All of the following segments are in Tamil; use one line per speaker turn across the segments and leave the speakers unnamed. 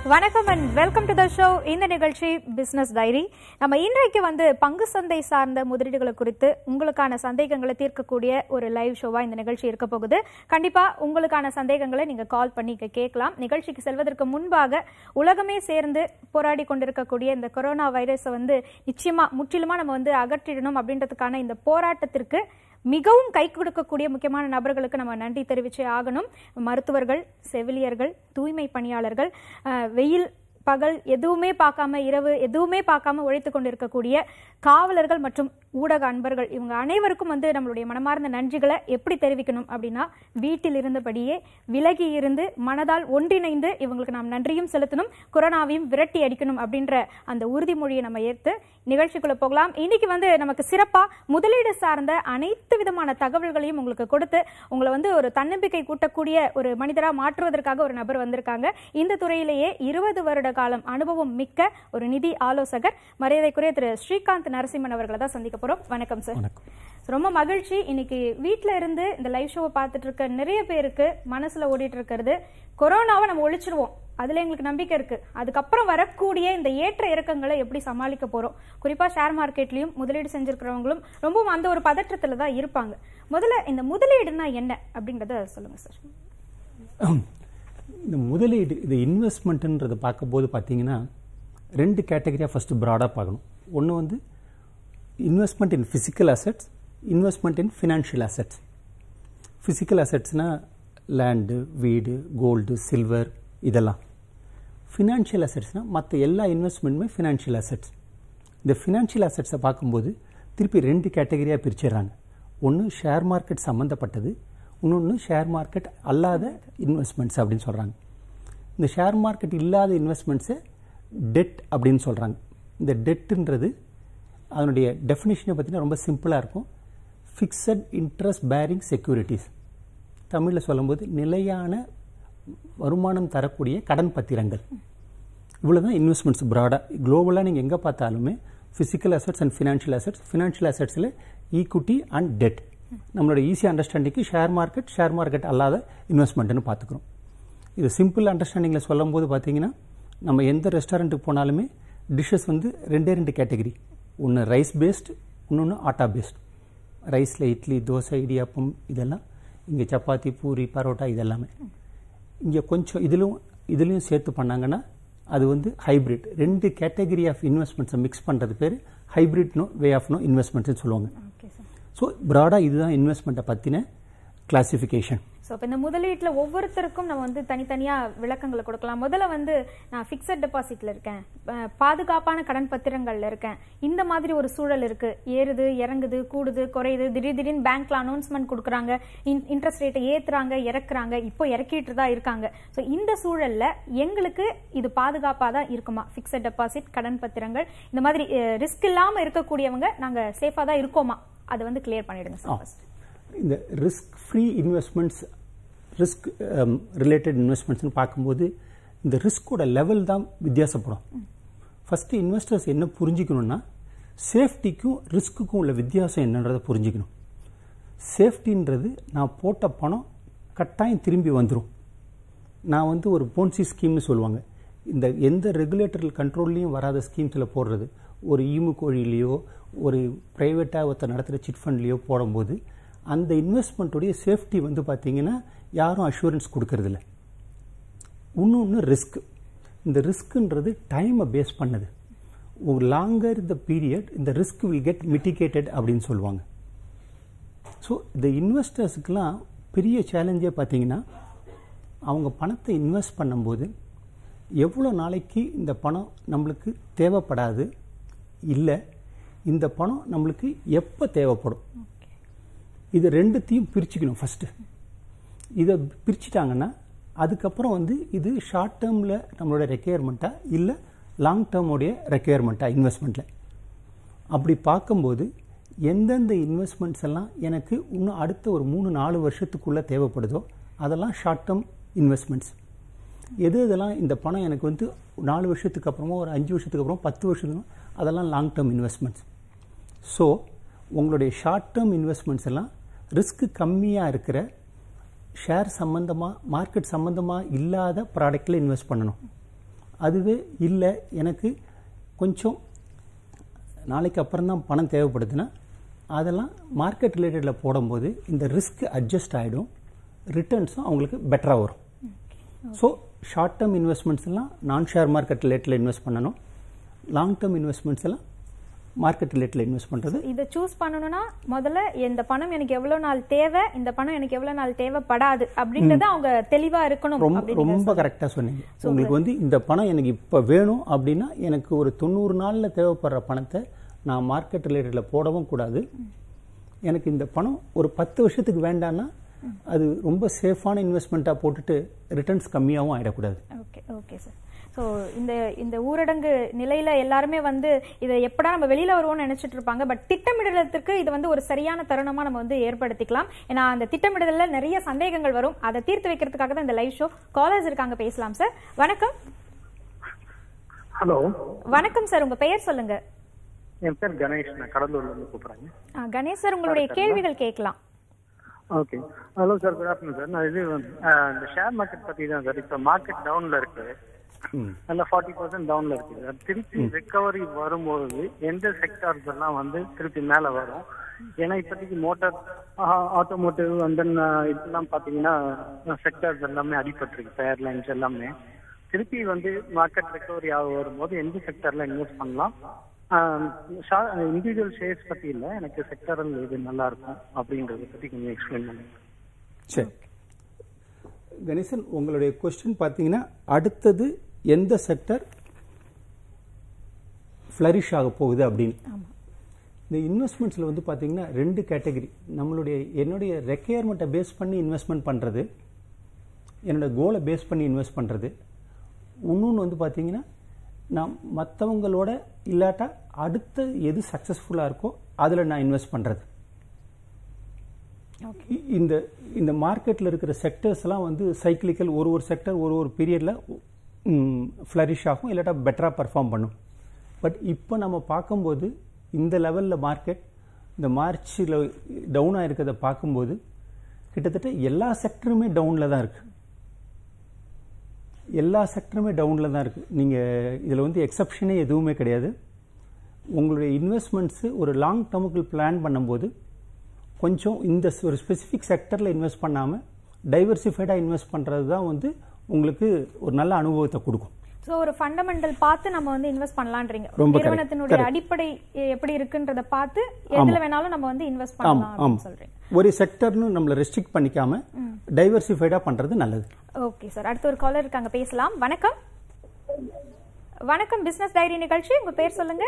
வணக்கம் and welcome to the show இந்த நிகழ்ச்சி பிசினஸ் டைரி நம்ம இன்றைக்கு வந்து பங்கு சந்தை சார்ந்த முதலீடுகளை குறித்து உங்களுக்கான சந்தேகங்களை தீர்க்கக்கூடிய ஒரு லைவ் ஷோவா இந்த நிகழ்ச்சி இருக்க போகுது கண்டிப்பா உங்களுக்கான சந்தேகங்களை நீங்க கால் பண்ணி இங்க கேட்கலாம் நிகழ்ச்சிக்கு செல்வதற்கு முன்பாக உலகமே சேர்ந்து போராடி கொண்டிருக்கக்கூடிய இந்த கொரோனா வைரஸை வந்து நிச்சயமா முற்றிலுமா நம்ம வந்து அகற்றிடணும் அப்படின்றதுக்கான இந்த போராட்டத்திற்கு மிகவும் கை கொடுக்கக்கூடிய முக்கியமான நபர்களுக்கு நம்ம நன்றி தெரிவிச்சே ஆகணும் மருத்துவர்கள் செவிலியர்கள் தூய்மை பணியாளர்கள் அஹ், வெயில் பகல் எதுவுமே பார்க்காம இரவு எதுவுமே பார்க்காம உழைத்து கொண்டிருக்கக்கூடிய காவலர்கள் மற்றும் ஊடக அன்பர்கள் இவங்க அனைவருக்கும் வந்து நம்மளுடைய மனமார்ந்த நன்றிகளை எப்படி தெரிவிக்கணும் அப்படின்னா வீட்டில் இருந்தபடியே விலகி இருந்து மனதால் ஒன்றிணைந்து இவங்களுக்கு நாம் நன்றியும் செலுத்தணும் கொரோனாவையும் விரட்டி அடிக்கணும் அப்படின்ற அந்த உறுதிமொழியை நம்ம ஏற்று நிகழ்ச்சிக்குள்ள போகலாம் இன்னைக்கு வந்து நமக்கு சிறப்பா முதலீடு சார்ந்த அனைத்து விதமான தகவல்களையும் உங்களுக்கு கொடுத்து உங்களை வந்து ஒரு தன்னம்பிக்கை கூட்டக்கூடிய ஒரு மனிதரா மாற்றுவதற்காக ஒரு நபர் வந்திருக்காங்க இந்த துறையிலேயே இருபது வருட காலம் அனுபவம் மிக்க ஒரு நிதி ஆலோசகர் மரியாதைக்குரிய திரு ஸ்ரீகாந்த் நரசிம்மன் அவர்களை தான் சந்திக்க போறோம் வணக்கம் சார்
வணக்கம்
ரொம்ப மகிழ்ச்சி இன்னைக்கு வீட்ல இருந்து இந்த லைவ் ஷோவை பார்த்துட்டு இருக்க நிறைய பேருக்கு மனசுல ஓடிட்டு இருக்கிறது கொரோனாவை நம்ம ஒழிச்சிருவோம் அதுல எங்களுக்கு நம்பிக்கை இருக்கு அதுக்கப்புறம் வரக்கூடிய இந்த ஏற்ற இறக்கங்களை எப்படி சமாளிக்க போறோம் குறிப்பா ஷேர் மார்க்கெட்லயும் முதலீடு செஞ்சிருக்கிறவங்களும் ரொம்பவும் அந்த ஒரு பதற்றத்துல தான் இருப்பாங்க முதல்ல இந்த முதலீடுனா என்ன அப்படிங்கறத சொல்லுங்க சார்
இந்த முதலீடு இந்த இன்வெஸ்ட்மெண்ட்டுன்றதை பார்க்கும்போது பார்த்தீங்கன்னா ரெண்டு கேட்டகரியாக ஃபஸ்ட்டு ப்ராடாக பார்க்கணும் ஒன்று வந்து investment in physical assets investment in financial assets physical அசெட்ஸ்னால் லேண்டு வீடு கோல்டு சில்வர் இதெல்லாம் ஃபினான்ஷியல் அசெட்ஸ்னால் மற்ற எல்லா இன்வெஸ்ட்மெண்ட்டுமே ஃபினான்ஷியல் அசெட்ஸ் இந்த ஃபினான்ஷியல் அசெட்ஸை பார்க்கும்போது திருப்பி ரெண்டு கேட்டகரியாக பிரிச்சிடுறாங்க ஒன்று ஷேர் மார்க்கெட் சம்மந்தப்பட்டது இன்னொன்று ஷேர் மார்க்கெட் அல்லாத இன்வெஸ்ட்மெண்ட்ஸ் அப்படின்னு சொல்கிறாங்க இந்த ஷேர் மார்க்கெட் இல்லாத இன்வெஸ்ட்மெண்ட்ஸை டெட் அப்படின்னு சொல்கிறாங்க இந்த டெட்டுன்றது அதனுடைய டெஃபினேஷனை பார்த்தீங்கன்னா ரொம்ப சிம்பிளாக இருக்கும் ஃபிக்ஸட் இன்ட்ரெஸ்ட் பேரிங் செக்யூரிட்டிஸ் தமிழில் சொல்லும்போது நிலையான வருமானம் தரக்கூடிய கடன் பத்திரங்கள் இவ்வளோ தான் இன்வெஸ்ட்மெண்ட்ஸ் ப்ராடாக குளோபலாக நீங்கள் எங்கே பார்த்தாலுமே physical assets and financial assets financial அசெட்ஸில் ஈக்குட்டி அண்ட் டெட் நம்மளோட ஈஸி அண்டர்ஸ்டாண்டிங்க்கு ஷேர் மார்க்கெட் ஷேர் மார்க்கெட் அல்லாத இன்வெஸ்ட்மெண்ட்னு பார்த்துக்குறோம் இது சிம்பிள் அண்டர்ஸ்டாண்டிங்கில் சொல்லும்போது பார்த்தீங்கன்னா நம்ம எந்த ரெஸ்டாரண்ட்டுக்கு போனாலுமே டிஷ்ஷஸ் வந்து ரெண்டே ரெண்டு கேட்டகரி ஒன்று ரைஸ் பேஸ்டு இன்னொன்று ஆட்டா பேஸ்டு ரைஸில் இட்லி தோசை இடியாப்பம் இதெல்லாம் இங்கே சப்பாத்தி பூரி பரோட்டா இதெல்லாமே இங்கே கொஞ்சம் இதிலும் இதுலேயும் சேர்த்து பண்ணாங்கன்னா அது வந்து ஹைப்ரிட் ரெண்டு கேட்டகரி ஆஃப் இன்வெஸ்ட்மெண்ட்ஸை மிக்ஸ் பண்ணுறது பேர் hybrid no way of no இன்வெஸ்ட்மெண்ட்ஸ்னு சொல்லுவாங்க
ஓகே சார்
ஸோ ப்ராடாக இதுதான் இன்வெஸ்ட்மெண்ட்டை பற்றின கிளாசிஃபிகேஷன்
ஸோ இப்போ இந்த முதலீட்டில் ஒவ்வொருத்தருக்கும் நம்ம வந்து தனித்தனியாக விளக்கங்களை கொடுக்கலாம் முதல்ல வந்து நான் ஃபிக்ஸட் டெபாசிட்ல இருக்கேன் அஹ் பாதுகாப்பான கடன் பத்திரங்கள்ல இருக்கேன் இந்த மாதிரி ஒரு சூழல் இருக்கு ஏறுது இறங்குது கூடுது குறையுது திடீர் திடீர்னு பேங்க்ல அனௌன்ஸ்மெண்ட் கொடுக்குறாங்க இன்ட்ரெஸ்ட் ரேட்டை ஏத்துறாங்க இறக்குறாங்க இப்போ இறக்கிட்டு தான் இருக்காங்க ஸோ இந்த சூழல்ல எங்களுக்கு இது பாதுகாப்பாக தான் இருக்குமா ஃபிக்ஸட் டெபாசிட் கடன் பத்திரங்கள் இந்த மாதிரி ரிஸ்க் இல்லாமல் இருக்கக்கூடியவங்க நாங்கள் சேஃபாக தான் இருக்கோமா அதை வந்து கிளியர் பண்ணிடுங்க சார் first.
இந்த risk free investments risk related இன்வெஸ்ட்மெண்ட்ஸ்னு பார்க்கும்போது இந்த ரிஸ்கோட லெவல் தான் வித்தியாசப்படும் ஃபஸ்ட்டு இன்வெஸ்டர்ஸ் என்ன புரிஞ்சுக்கணும்னா சேஃப்டிக்கும் ரிஸ்க்குக்கும் உள்ள வித்தியாசம் என்னன்றதை புரிஞ்சுக்கணும் சேஃப்டின்றது நான் போட்ட பணம் கட்டாயம் திரும்பி வந்துடும் நான் வந்து ஒரு போன்சி ஸ்கீம்னு சொல்லுவாங்க இந்த எந்த ரெகுலேட்டர் கண்ட்ரோல்லையும் வராத ஸ்கீம்ஸில் போடுறது ஒரு ஈமு கோழிலையோ ஒரு ப்ரைவேட்டாக ஒருத்தர் நடத்துகிற சிட் ஃபண்ட்லேயோ போடும்போது அந்த இன்வெஸ்ட்மெண்ட்டுடைய சேஃப்டி வந்து பார்த்தீங்கன்னா யாரும் அஷூரன்ஸ் கொடுக்கறதில்ல இன்னொன்று ரிஸ்க் இந்த ரிஸ்க்குன்றது டைமை பேஸ் பண்ணது ஒரு லாங்கர் த பீரியட் இந்த ரிஸ்க் வில் கெட் மிட்டிகேட்டட் அப்படின்னு சொல்லுவாங்க ஸோ இந்த இன்வெஸ்டர்ஸுக்கெலாம் பெரிய சேலஞ்சே பார்த்தீங்கன்னா அவங்க பணத்தை இன்வெஸ்ட் பண்ணும்போது எவ்வளோ நாளைக்கு இந்த பணம் நம்மளுக்கு தேவைப்படாது இல்லை இந்த பணம் நம்மளுக்கு எப்போ தேவைப்படும் இது ரெண்டுத்தையும் பிரிச்சுக்கணும் ஃபஸ்ட்டு இதை பிரிச்சுட்டாங்கன்னா அதுக்கப்புறம் வந்து இது ஷார்ட் டேர்மில் நம்மளோட ரெக்குயர்மெண்ட்டா இல்லை லாங் டேர்முடைய ரெக்குயர்மெண்ட்டா இன்வெஸ்ட்மெண்ட்டில் அப்படி பார்க்கும்போது எந்தெந்த இன்வெஸ்ட்மெண்ட்ஸ் எல்லாம் எனக்கு இன்னும் அடுத்த ஒரு மூணு நாலு வருஷத்துக்குள்ளே தேவைப்படுதோ அதெல்லாம் ஷார்ட் டேர்ம் இன்வெஸ்ட்மெண்ட்ஸ் எது இதெல்லாம் இந்த பணம் எனக்கு வந்து நாலு வருஷத்துக்கு அப்புறமா ஒரு அஞ்சு வருஷத்துக்கு அப்புறம் பத்து வருஷத்துக்கு அதெல்லாம் லாங் டேர்ம் இன்வெஸ்ட்மெண்ட்ஸ் ஸோ உங்களுடைய ஷார்ட் டேர்ம் இன்வெஸ்ட்மெண்ட்ஸ் எல்லாம் ரிஸ்க் கம்மியாக இருக்கிற ஷேர் சம்மந்தமாக மார்க்கெட் சம்மந்தமாக இல்லாத ப்ராடக்டில் இன்வெஸ்ட் பண்ணணும் அதுவே இல்லை எனக்கு கொஞ்சம் நாளைக்கு அப்புறம் தான் பணம் தேவைப்படுதுன்னா அதெல்லாம் மார்க்கெட் ரிலேட்டடில் போடும்போது இந்த ரிஸ்க் அட்ஜஸ்ட் ஆகிடும் ரிட்டர்ன்ஸும் அவங்களுக்கு பெட்டராக வரும் ஸோ ஷார்ட் டேர்ம் இன்வெஸ்ட்மெண்ட்ஸ் எல்லாம் நான் ஷேர் மார்க்கெட் ரிலேட்டில் இன்வெஸ்ட் பண்ணணும் லாங் டேர்ம் இன்வெஸ்ட்மெண்ட்ஸ் எல்லாம் மார்க்கெட் ரிலேட்டில் இன்வெஸ்ட் பண்ணுறது
இதை சூஸ் பண்ணணும்னா முதல்ல இந்த பணம் எனக்கு எவ்வளவு நாள் தேவை இந்த பணம் எனக்கு எவ்வளவு நாள் தேவைப்படாது அப்படின்றத அவங்க தெளிவா இருக்கணும்
ரொம்ப
அப்படின்னு
ரொம்ப கரெக்டாக சொன்னீங்க உங்களுக்கு வந்து இந்த பணம் எனக்கு இப்போ வேணும் அப்படின்னா எனக்கு ஒரு தொண்ணூறு நாளில் தேவைப்படுற பணத்தை நான் மார்க்கெட் ரிலேட்டடில் போடவும் கூடாது எனக்கு இந்த பணம் ஒரு பத்து வருஷத்துக்கு வேண்டான்னா அது ரொம்ப சேஃபான இன்வெஸ்ட்மெண்ட்டாக போட்டுட்டு ரிட்டர்ன்ஸ் கம்மியாகவும் ஆகிடக்கூடாது
ஓகே ஓகே சார் ஸோ இந்த இந்த ஊரடங்கு நிலையில எல்லாருமே வந்து இதை எப்படா நம்ம வெளியில வருவோம்னு நினைச்சிட்டு இருப்பாங்க பட் திட்டமிடுறதுக்கு இது வந்து ஒரு சரியான தருணமா நம்ம வந்து ஏற்படுத்திக்கலாம் ஏன்னா அந்த திட்டமிடுதல்ல நிறைய சந்தேகங்கள் வரும் அதை தீர்த்து வைக்கிறதுக்காக தான் இந்த லைவ் ஷோ காலர்ஸ் இருக்காங்க பேசலாம் சார் வணக்கம்
ஹலோ
வணக்கம் சார் உங்க பெயர் சொல்லுங்க
என் பேர் கணேஷ் நான் கடலூர்ல இருந்து கூப்பிடுறேங்க
ஆ, கணேஷ் சார் உங்களுடைய கேள்விகள் கேட்கலாம்
okay hello sir good afternoon sir நான் இது ஆ, இந்த ஷேர் மார்க்கெட் பத்தி தான் சார் இப்போ மார்க்கெட் டவுன்ல இருக்கு நல்ல ஃபார்ட்டி பர்சன்ட் டவுன்ல இருக்கு சார் திருப்பி ரெக்கவரி வரும்போது எந்த செக்டார்ஸ் எல்லாம் வந்து திருப்பி மேல வரும் ஏன்னா இப்போதைக்கு மோட்டார் ஆட்டோமோட்டிவ் அண்ட் தென் இதெல்லாம் பாத்தீங்கன்னா செக்டார்ஸ் எல்லாமே அடிபட்டிருக்கு ஏர்லைன்ஸ் எல்லாமே திருப்பி வந்து மார்க்கெட் ரெக்கவரி ஆக வரும்போது எந்த செக்டர்ல இன்வெஸ்ட் பண்ணலாம் இண்டிவிஜுவல் ஷேர்ஸ் பத்தி இல்ல எனக்கு செக்டரல் இது நல்லா இருக்கும் அப்படின்றத பத்தி கொஞ்சம் எக்ஸ்பிளைன் பண்ணுங்க
சரி கணேசன் உங்களுடைய கொஸ்டின் பார்த்தீங்கன்னா அடுத்தது எந்த செக்டர் ஃப்ளரிஷ் ஆக போகுது அப்படின்னு இந்த இன்வெஸ்ட்மெண்ட்ஸில் வந்து பார்த்தீங்கன்னா ரெண்டு கேட்டகரி நம்மளுடைய என்னுடைய ரெக்குயர்மெண்ட்டை பேஸ் பண்ணி இன்வெஸ்ட்மெண்ட் பண்ணுறது என்னோட கோலை பேஸ் பண்ணி இன்வெஸ்ட் பண்ணுறது இன்னொன்று வந்து பார்த்தீங்கன்னா நான் மற்றவங்களோட இல்லாட்டா அடுத்த எது சக்ஸஸ்ஃபுல்லாக இருக்கோ அதில் நான் இன்வெஸ்ட் பண்ணுறது இ- இந்த இந்த மார்க்கெட்டில் இருக்கிற செக்டர்ஸ் எல்லாம் வந்து சைக்கிளிக்கல் ஒரு ஒரு செக்டர் ஒரு ஒரு பீரியடில் ஃப்ளரிஷ் ஆகும் இல்லாட்டா பெட்டராக பர்ஃபார்ம் பண்ணும் பட் இப்போ நம்ம பார்க்கும்போது இந்த லெவலில் மார்க்கெட் இந்த மார்ச்சில் டவுன் ஆயிருக்கிறத பார்க்கும்போது கிட்டத்தட்ட எல்லா செக்டருமே டவுனில் தான் இருக்குது எல்லா செக்டருமே டவுனில் தான் இருக்குது நீங்கள் இதில் வந்து எக்ஸப்ஷனே எதுவுமே கிடையாது உங்களுடைய இன்வெஸ்ட்மெண்ட்ஸு ஒரு லாங் டேர்முக்கு பிளான் பண்ணும்போது கொஞ்சம் இந்த ஸ்- ஒரு ஸ்பெசிஃபிக் செக்டரில் இன்வெஸ்ட் பண்ணாமல் டைவர்சிஃபைடாக இன்வெஸ்ட் பண்ணுறது தான் வந்து உங்களுக்கு ஒரு நல்ல அனுபவத்தை கொடுக்கும்
சோ ஒரு ஃபண்டமெண்டல் பார்த்து நம்ம வந்து இன்வெஸ்ட் பண்ணலான்றீங்க
ரொம்ப correct.
நிறுவனத்தினுடைய
Correct.
அடிப்படை எ- எப்படி இருக்குன்றத பார்த்து எதுல வேணாலும் நம்ம வந்து இன்வெஸ்ட்
ஆமாம்
பண்ணலாம் அப்படின்னு
ஆமாம்
சொல்றீங்க
ஒரு செக்டர்னு நம்மளை ரெஸ்ட்ரிக்ட் பண்ணிக்காம டைவர்சிஃபைடாக பண்ணுறது நல்லது
ஓகே சார் அடுத்து ஒரு காலர் இருக்காங்க பேசலாம் வணக்கம் வணக்கம் பிசினஸ் டைரி நிகழ்ச்சி உங்க பேர் சொல்லுங்க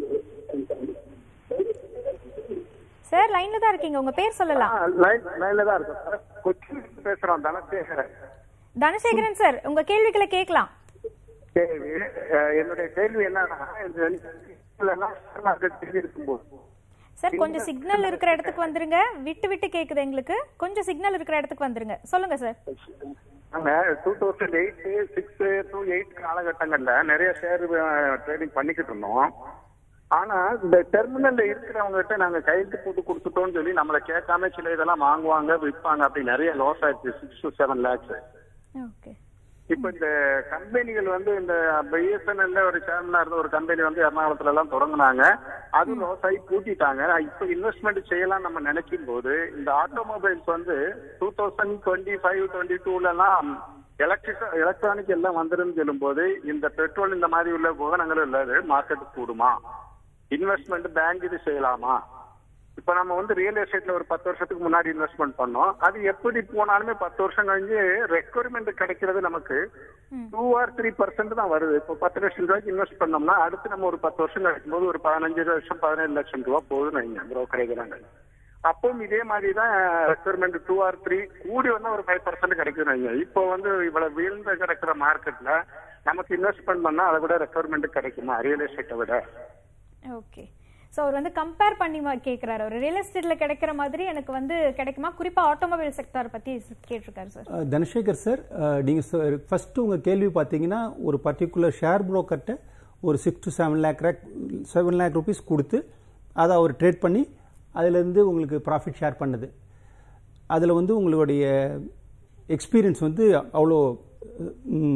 சார் லைன்ல தான் இருக்கீங்க உங்க பேர் சொல்லலாம்
லைன் லைன்ல தான் இருக்கும் சார் கொச்சின் பேசுறோம் தனசேகரன்
தனசேகரன் சார் உங்க கேள்விகளை கேட்கலாம்
கேள்வி அஹ், என்னுடைய கேள்வி என்னன்னா இந்த இதெல்லாம் share market செய்தி இருக்கும்போது
சார் கொஞ்சம் சிக்னல் இருக்கிற இடத்துக்கு வந்துருங்க விட்டு விட்டு கேக்குது எங்களுக்கு கொஞ்சம் சிக்னல் இருக்கிற இடத்துக்கு வந்துருங்க சொல்லுங்க சார்
நாங்க two thousand eight six to eight காலகட்டங்கள்ல நிறைய ஷேர் ட்ரேடிங் பண்ணிக்கிட்டு இருந்தோம் ஆனா இந்த டெர்மினல்ல இருக்கிறவங்க கிட்ட நாங்க கையெழுத்து போட்டு கொடுத்துட்டோம்னு சொல்லி நம்மள கேட்காம சில இதெல்லாம் வாங்குவாங்க விற்பாங்க அப்படி நிறைய லாஸ் ஆயிடுச்சு six to seven lakhs
okay
இப்ப இந்த கம்பெனிகள் வந்து இந்த பிஎஸ்என்எல்ல ஒரு சேர்மனா இருந்த ஒரு கம்பெனி வந்து எர்ணாகுளத்துல எல்லாம் தொடங்குனாங்க அது லாஸ் ஆகி பூட்டிட்டாங்க இப்ப இன்வெஸ்ட்மெண்ட் செய்யலாம் நம்ம நினைக்கும் போது இந்த ஆட்டோமொபைல்ஸ் வந்து two thousand twenty five twenty டூல எல்லாம் எலக்ட்ரிக் எலக்ட்ரானிக் எல்லாம் வந்துருன்னு சொல்லும்போது இந்த பெட்ரோல் இந்த மாதிரி உள்ள வாகனங்கள் உள்ளது மார்க்கெட் கூடுமா இன்வெஸ்ட்மெண்ட் பேங்க் இது செய்யலாமா இப்ப நம்ம வந்து ரியல் எஸ்டேட்ல ஒரு பத்து வருஷத்துக்கு முன்னாடி இன்வெஸ்ட்மெண்ட் பண்ணோம் அது எப்படி போனாலுமே பத்து வருஷம் கழிஞ்சு ரெக்குவயர்மெண்ட் கிடைக்கிறது நமக்கு டூ ஆர் த்ரீ பர்சன்ட் தான் வருது இப்போ பத்து லட்சம் ரூபாய்க்கு இன்வெஸ்ட் பண்ணோம்னா அடுத்து நம்ம ஒரு பத்து வருஷம் கழிக்கும் போது ஒரு பதினஞ்சு லட்சம் பதினேழு லட்சம் ரூபாய் போகுதுன்னு வைங்க புரோக்கரேஜ் நாங்கள் அப்பவும் இதே மாதிரி தான் ரெக்குவயர்மெண்ட் டூ ஆர் த்ரீ கூடி வந்தா ஒரு ஃபைவ் பர்சன்ட் கிடைக்குதுன்னு வைங்க இப்போ வந்து இவ்வளவு வீழ்ந்து கிடக்கிற மார்க்கெட்ல நமக்கு இன்வெஸ்ட்மெண்ட் பண்ணா அதை விட ரெக்குவயர்மெண்ட் கிடைக்குமா ரியல் எஸ்டேட்டை விட
ஓகே ஸோ அவர் வந்து கம்பேர் பண்ணி மா- கேக்குறாரு அவர் ரியல் எஸ்டேட்ல கிடைக்கிற மாதிரி எனக்கு வந்து கிடைக்குமா குறிப்பா ஆட்டோமொபைல் செக்டார் பத்தி கேட்டிருக்காரு சார்
அஹ், தனசேகர் சார் நீங்கள் ஃபஸ்ட்டு உங்கள் கேள்வி பார்த்தீங்கன்னா ஒரு பர்டிகுலர் ஷேர் புரோக்கர்கிட்ட ஒரு சிக்ஸ் டு செவன் லேக் ரேக் செவன் லேக் ருபீஸ் கொடுத்து அதை அவர் ட்ரேட் பண்ணி அதுலேருந்து உங்களுக்கு ப்ராஃபிட் ஷேர் பண்ணுது அதில் வந்து உங்களுடைய எக்ஸ்பீரியன்ஸ் வந்து அவ்வளோ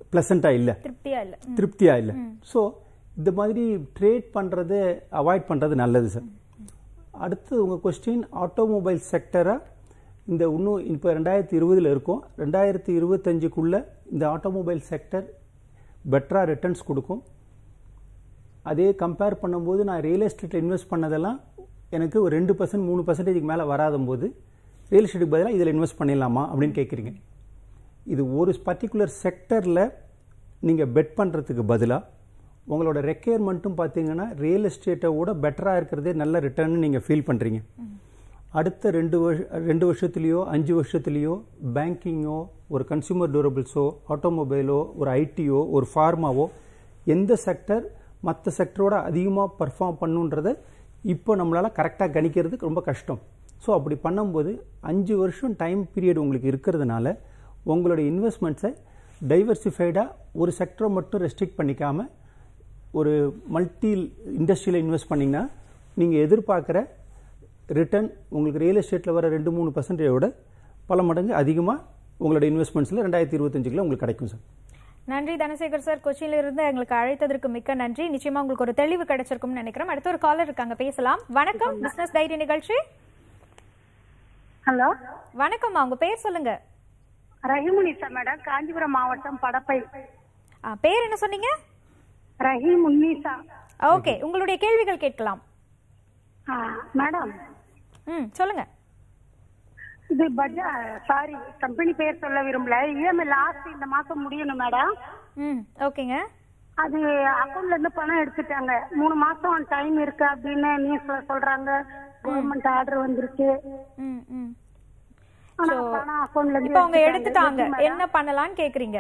ப்ளசண்ட்டாக இல்லை
திருப்தியா இல்ல ம்.
திருப்தியா இல்லை ஸோ இந்த மாதிரி ட்ரேட் பண்ணுறது அவாய்ட் பண்ணுறது நல்லது சார் அடுத்து உங்கள் கொஸ்டின் ஆட்டோமொபைல் செக்டரை இந்த இன்னும் இப்போ ரெண்டாயிரத்தி இருபதில் இருக்கும் ரெண்டாயிரத்தி இருபத்தஞ்சுக்குள்ளே இந்த ஆட்டோமொபைல் செக்டர் பெட்டராக ரிட்டர்ன்ஸ் கொடுக்கும் அதே கம்பேர் பண்ணும்போது நான் ரியல் எஸ்டேட்டில் இன்வெஸ்ட் பண்ணதெல்லாம் எனக்கு ஒரு ரெண்டு பர்சன்ட் மூணு பர்சன்டேஜ்க்கு மேலே வராத போது ரியல் எஸ்டேட்டுக்கு பதிலாக இதில் இன்வெஸ்ட் பண்ணிடலாமா அப்படின்னு கேட்குறீங்க இது ஒரு பர்டிகுலர் செக்டரில் நீங்கள் பெட் பண்ணுறதுக்கு பதிலாக உங்களோட ரெக்குயர்மெண்ட்டும் பார்த்தீங்கன்னா ரியல் எஸ்டேட்டை விட பெட்டராக இருக்கிறதே நல்ல ரிட்டர்ன் நீங்கள் ஃபீல் பண்ணுறீங்க அடுத்த ரெண்டு வருஷ ரெண்டு வருஷத்துலேயோ அஞ்சு வருஷத்துலேயோ பேங்கிங்கோ ஒரு கன்சூமர் டூரபிள்ஸோ ஆட்டோமொபைலோ ஒரு ஐடியோ ஒரு ஃபார்மாவோ எந்த செக்டர் மற்ற செக்டரோட அதிகமாக பர்ஃபார்ம் பண்ணுன்றதை இப்போ நம்மளால் கரெக்டாக கணிக்கிறதுக்கு ரொம்ப கஷ்டம் ஸோ அப்படி பண்ணும்போது அஞ்சு வருஷம் டைம் பீரியட் உங்களுக்கு இருக்கிறதுனால உங்களோட இன்வெஸ்ட்மெண்ட்ஸை டைவர்சிஃபைடாக ஒரு செக்டரை மட்டும் ரெஸ்ட்ரிக்ட் பண்ணிக்காம ஒரு மல்டி இண்டஸ்ட்ரியில் இன்வெஸ்ட் பண்ணிங்கன்னா நீங்கள் எதிர்பார்க்குற ரிட்டர்ன் உங்களுக்கு ரியல் எஸ்டேட்டில் வர ரெண்டு மூணு பர்சன்டேஜோட பல மடங்கு அதிகமாக உங்களோட இன்வெஸ்ட்மெண்ட்ஸில் ரெண்டாயிரத்தி இருபத்தஞ்சுக்குள்ள உங்களுக்கு கிடைக்கும் சார்
நன்றி தனசேகர் சார் கொச்சியில இருந்து எங்களுக்கு அழைத்ததற்கு மிக்க நன்றி நிச்சயமா உங்களுக்கு ஒரு தெளிவு கிடைச்சிருக்கும்னு நினைக்கிறேன் அடுத்த ஒரு காலர் இருக்காங்க பேசலாம் வணக்கம் பிசினஸ் டைரி நிகழ்ச்சி
ஹலோ
வணக்கம்மா உங்க பேர் சொல்லுங்க
ரஹீமுனிசா மேடம் காஞ்சிபுரம் மாவட்டம் படப்பை
ஆ, பேர் என்ன சொன்னீங்க
ரஹீம் உன்னீசா
ஓகே உங்களுடைய கேள்விகள் கேட்கலாம்
ஆ, மேடம்
ம் சொல்லுங்க
இது பஜா சாரி கம்பெனி பேர் சொல்ல விரும்பல இஎம்ஐ லாஸ்ட் இந்த மாசம் முடியணும் மேடம்
ம் ஓகேங்க
அது அக்கௌண்ட்ல இருந்து பணம் எடுத்துட்டாங்க மூணு மாசம் டைம் இருக்கு அப்படின்னு நியூஸ்ல சொல்றாங்க கவர்மெண்ட் ஆர்டர் வந்திருக்கு
ம் ம்
ஆனா பணம் அக்கௌண்ட்ல இருந்து
இப்போ அவங்க
எடுத்துட்டாங்க.
எடுத்துட்டாங்க என்ன பண்ணலாம்னு கேக்குறீங்க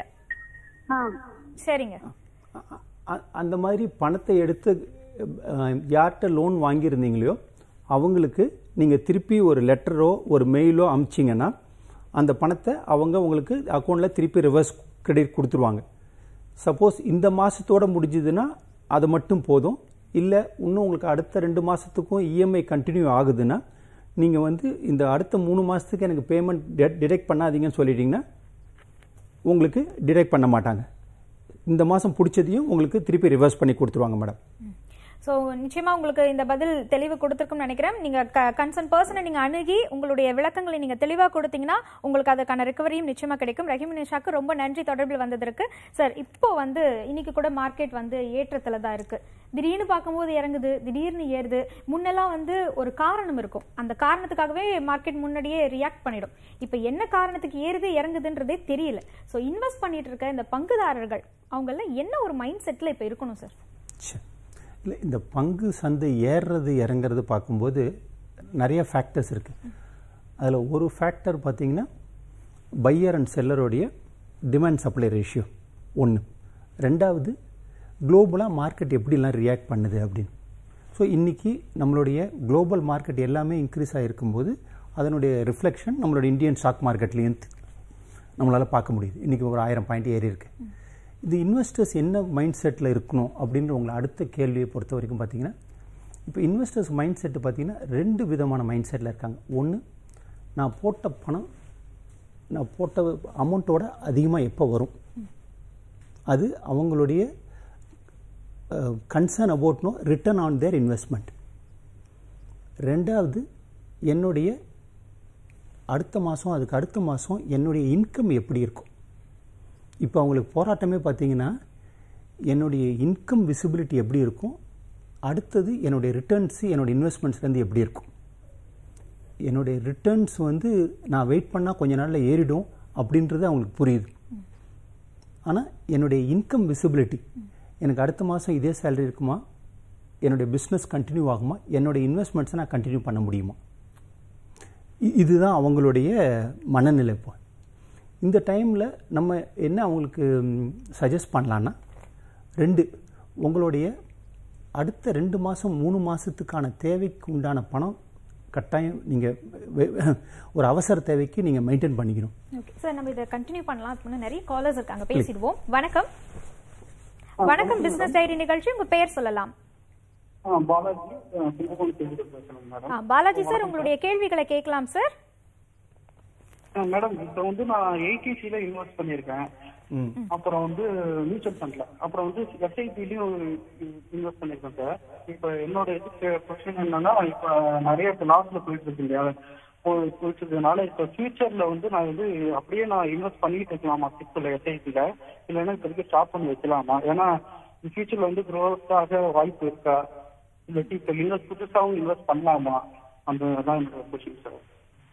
ஆ.
சரிங்க
அ- அ- அந்த மாதிரி பணத்தை எடுத்து அஹ், யார்கிட்ட லோன் வாங்கியிருந்தீங்களோ அவங்களுக்கு நீங்கள் திருப்பி ஒரு லெட்டரோ ஒரு மெயிலோ அமிச்சிங்கன்னா அந்த பணத்தை அவங்க உங்களுக்கு அக்கௌண்ட்டில் திருப்பி ரிவர்ஸ் கிரெடிட் கொடுத்துருவாங்க சப்போஸ் இந்த மாதத்தோட முடிஞ்சுதுன்னா அது மட்டும் போதும் இல்லை இன்னும் உங்களுக்கு அடுத்த ரெண்டு மாதத்துக்கும் இஎம்ஐ கண்டினியூ ஆகுதுன்னா நீங்கள் வந்து இந்த அடுத்த மூணு மாதத்துக்கு எனக்கு பேமெண்ட் டிடெக்ட் பண்ணாதீங்கன்னு சொல்லிட்டீங்கன்னா உங்களுக்கு டிடெக்ட் பண்ண மாட்டாங்க இந்த மாதம் பிடிச்சதையும் உங்களுக்கு திருப்பி ரிவர்ஸ் பண்ணி கொடுத்துருவாங்க மேடம்
ஸோ நிச்சயமா உங்களுக்கு இந்த பதில் தெளிவு கொடுத்துருக்கும்னு நினைக்கிறேன் நீங்க கன்சர்ன் பர்சனை நீங்க அணுகி உங்களுடைய விளக்கங்களை நீங்க தெளிவா கொடுத்தீங்கன்னா உங்களுக்கு அதுக்கான ரெக்கவரியும் நிச்சயமா கிடைக்கும் ரஹீம் நிஷாக்கு ரொம்ப நன்றி தொடர்பில் வந்ததற்கு சார் இப்போ வந்து இன்னைக்கு கூட மார்க்கெட் வந்து ஏற்றத்துல தான் இருக்கு திடீர்னு பார்க்கும்போது இறங்குது திடீர்னு ஏறுது முன்னெல்லாம் வந்து ஒரு காரணம் இருக்கும் அந்த காரணத்துக்காகவே மார்க்கெட் முன்னாடியே ரியாக்ட் பண்ணிடும் இப்போ என்ன காரணத்துக்கு ஏறுது இறங்குதுன்றதே தெரியல ஸோ இன்வெஸ்ட் பண்ணிட்டு இருக்க இந்த பங்குதாரர்கள் அவங்கெல்லாம் என்ன ஒரு மைண்ட் செட்ல இப்போ இருக்கணும் சார்
சரி. இல்லை இந்த பங்கு சந்தை ஏறுறது இறங்குறது பார்க்கும்போது நிறைய ஃபேக்டர்ஸ் இருக்குது அதில் ஒரு ஃபேக்டர் பார்த்தீங்கன்னா பையர் அண்ட் செல்லருடைய டிமாண்ட் சப்ளை ரேஷியோ ஒன்று ரெண்டாவது குளோபலாக மார்க்கெட் எப்படிலாம் ரியாக்ட் பண்ணுது அப்படின்னு ஸோ இன்றைக்கி நம்மளுடைய குளோபல் மார்க்கெட் எல்லாமே இன்க்ரீஸ் ஆகிருக்கும்போது அதனுடைய ரிஃப்ளெக்ஷன் நம்மளோட இந்தியன் ஸ்டாக் மார்க்கெட்லேயும் நம்மளால் பார்க்க முடியுது இன்றைக்கி ஒரு ஆயிரம் பாயிண்ட் ஏறி இருக்கு இது இன்வெஸ்டர்ஸ் என்ன மைண்ட் செட்டில் இருக்கணும் அப்படின்ற உங்களை அடுத்த கேள்வியை பொறுத்த வரைக்கும் பார்த்தீங்கன்னா இப்போ இன்வெஸ்டர்ஸ் மைண்ட் செட்டு பார்த்தீங்கன்னா ரெண்டு விதமான மைண்ட் செட்டில் இருக்காங்க ஒன்று நான் போட்ட பணம் நான் போட்ட அமௌண்ட்டோட அதிகமாக எப்போ வரும் அது அவங்களுடைய concern about no return on their investment ரெண்டாவது என்னுடைய அடுத்த மாதம் அதுக்கு அடுத்த மாதம் என்னுடைய இன்கம் எப்படி இருக்கும் இப்போ அவங்களுக்கு போராட்டமே பார்த்தீங்கன்னா என்னுடைய இன்கம் விசிபிலிட்டி எப்படி இருக்கும் அடுத்தது என்னுடைய ரிட்டர்ன்ஸு என்னோட இன்வெஸ்ட்மெண்ட்ஸ்லேருந்து எப்படி இருக்கும் என்னுடைய ரிட்டர்ன்ஸ் வந்து நான் வெயிட் பண்ணால் கொஞ்ச நாளில் ஏறிடும் அப்படின்றது அவங்களுக்கு புரியுது ஆனால் என்னுடைய இன்கம் விசிபிலிட்டி எனக்கு அடுத்த மாதம் இதே சேலரி இருக்குமா என்னுடைய பிஸ்னஸ் கண்டினியூ ஆகுமா என்னுடைய இன்வெஸ்ட்மெண்ட்ஸை நான் கண்டினியூ பண்ண முடியுமா இ- இதுதான் அவங்களுடைய மனநிலை இப்போ இந்த டைமில் நம்ம என்ன அவங்களுக்கு சஜஸ்ட் பண்ணலான்னா ரெண்டு உங்களுடைய அடுத்த ரெண்டு மாதம் மூணு மாதத்துக்கான தேவைக்கு உண்டான பணம் கட்டாயம் நீங்கள் ஒரு அவசர தேவைக்கு நீங்கள் மெயின்டைன் பண்ணிக்கணும்
ஓகே சார் நம்ம இதை கண்டினியூ பண்ணலாம் அதுக்கு முன்னாடி நிறைய காலர்ஸ் இருக்காங்க பேசிடுவோம் வணக்கம் வணக்கம் பிசினஸ் டைரி நிகழ்ச்சி உங்க பெயர் சொல்லலாம்
ஆ, பாலாஜி ஆ, கும்பகோணத்திலிருந்து பேசுறேன் மேடம்
ஆ, பாலாஜி சார் உங்களுடைய கேள்விகளை கேட்கலாம் சார்
ஆ, மேடம் இப்போ வந்து நான் ஏடிசில இன்வெஸ்ட் பண்ணியிருக்கேன் அப்புறம் வந்து மியூச்சுவல் ஃபண்ட்ல அப்புறம் வந்து எஸ்ஐபிலையும் இன்வெஸ்ட் பண்ணிருக்கேன் சார் இப்ப என்னோட இது கொஸ்டின் என்னன்னா இப்ப நிறைய இப்ப லாஸ்ல போயிட்டு இருக்கு இல்லையா போ- போயிட்டு இருக்கனால இப்ப ஃபியூச்சர்ல வந்து நான் வந்து அப்படியே நான் இன்வெஸ்ட் பண்ணிட்டு இருக்கலாமா சிப்ல எஸ்ஐபில இல்லைன்னா இப்போதைக்கு ஸ்டாப் பண்ணி வைக்கலாமா ஏன்னா ஃபியூச்சர்ல வந்து growth ஆக வாய்ப்பு இருக்கா இல்லாட்டி இப்ப இன்வெஸ்ட் புதுசாவும் இன்வெஸ்ட் பண்ணலாமா அந்த தான் என்னோட கொஸ்டின் சார்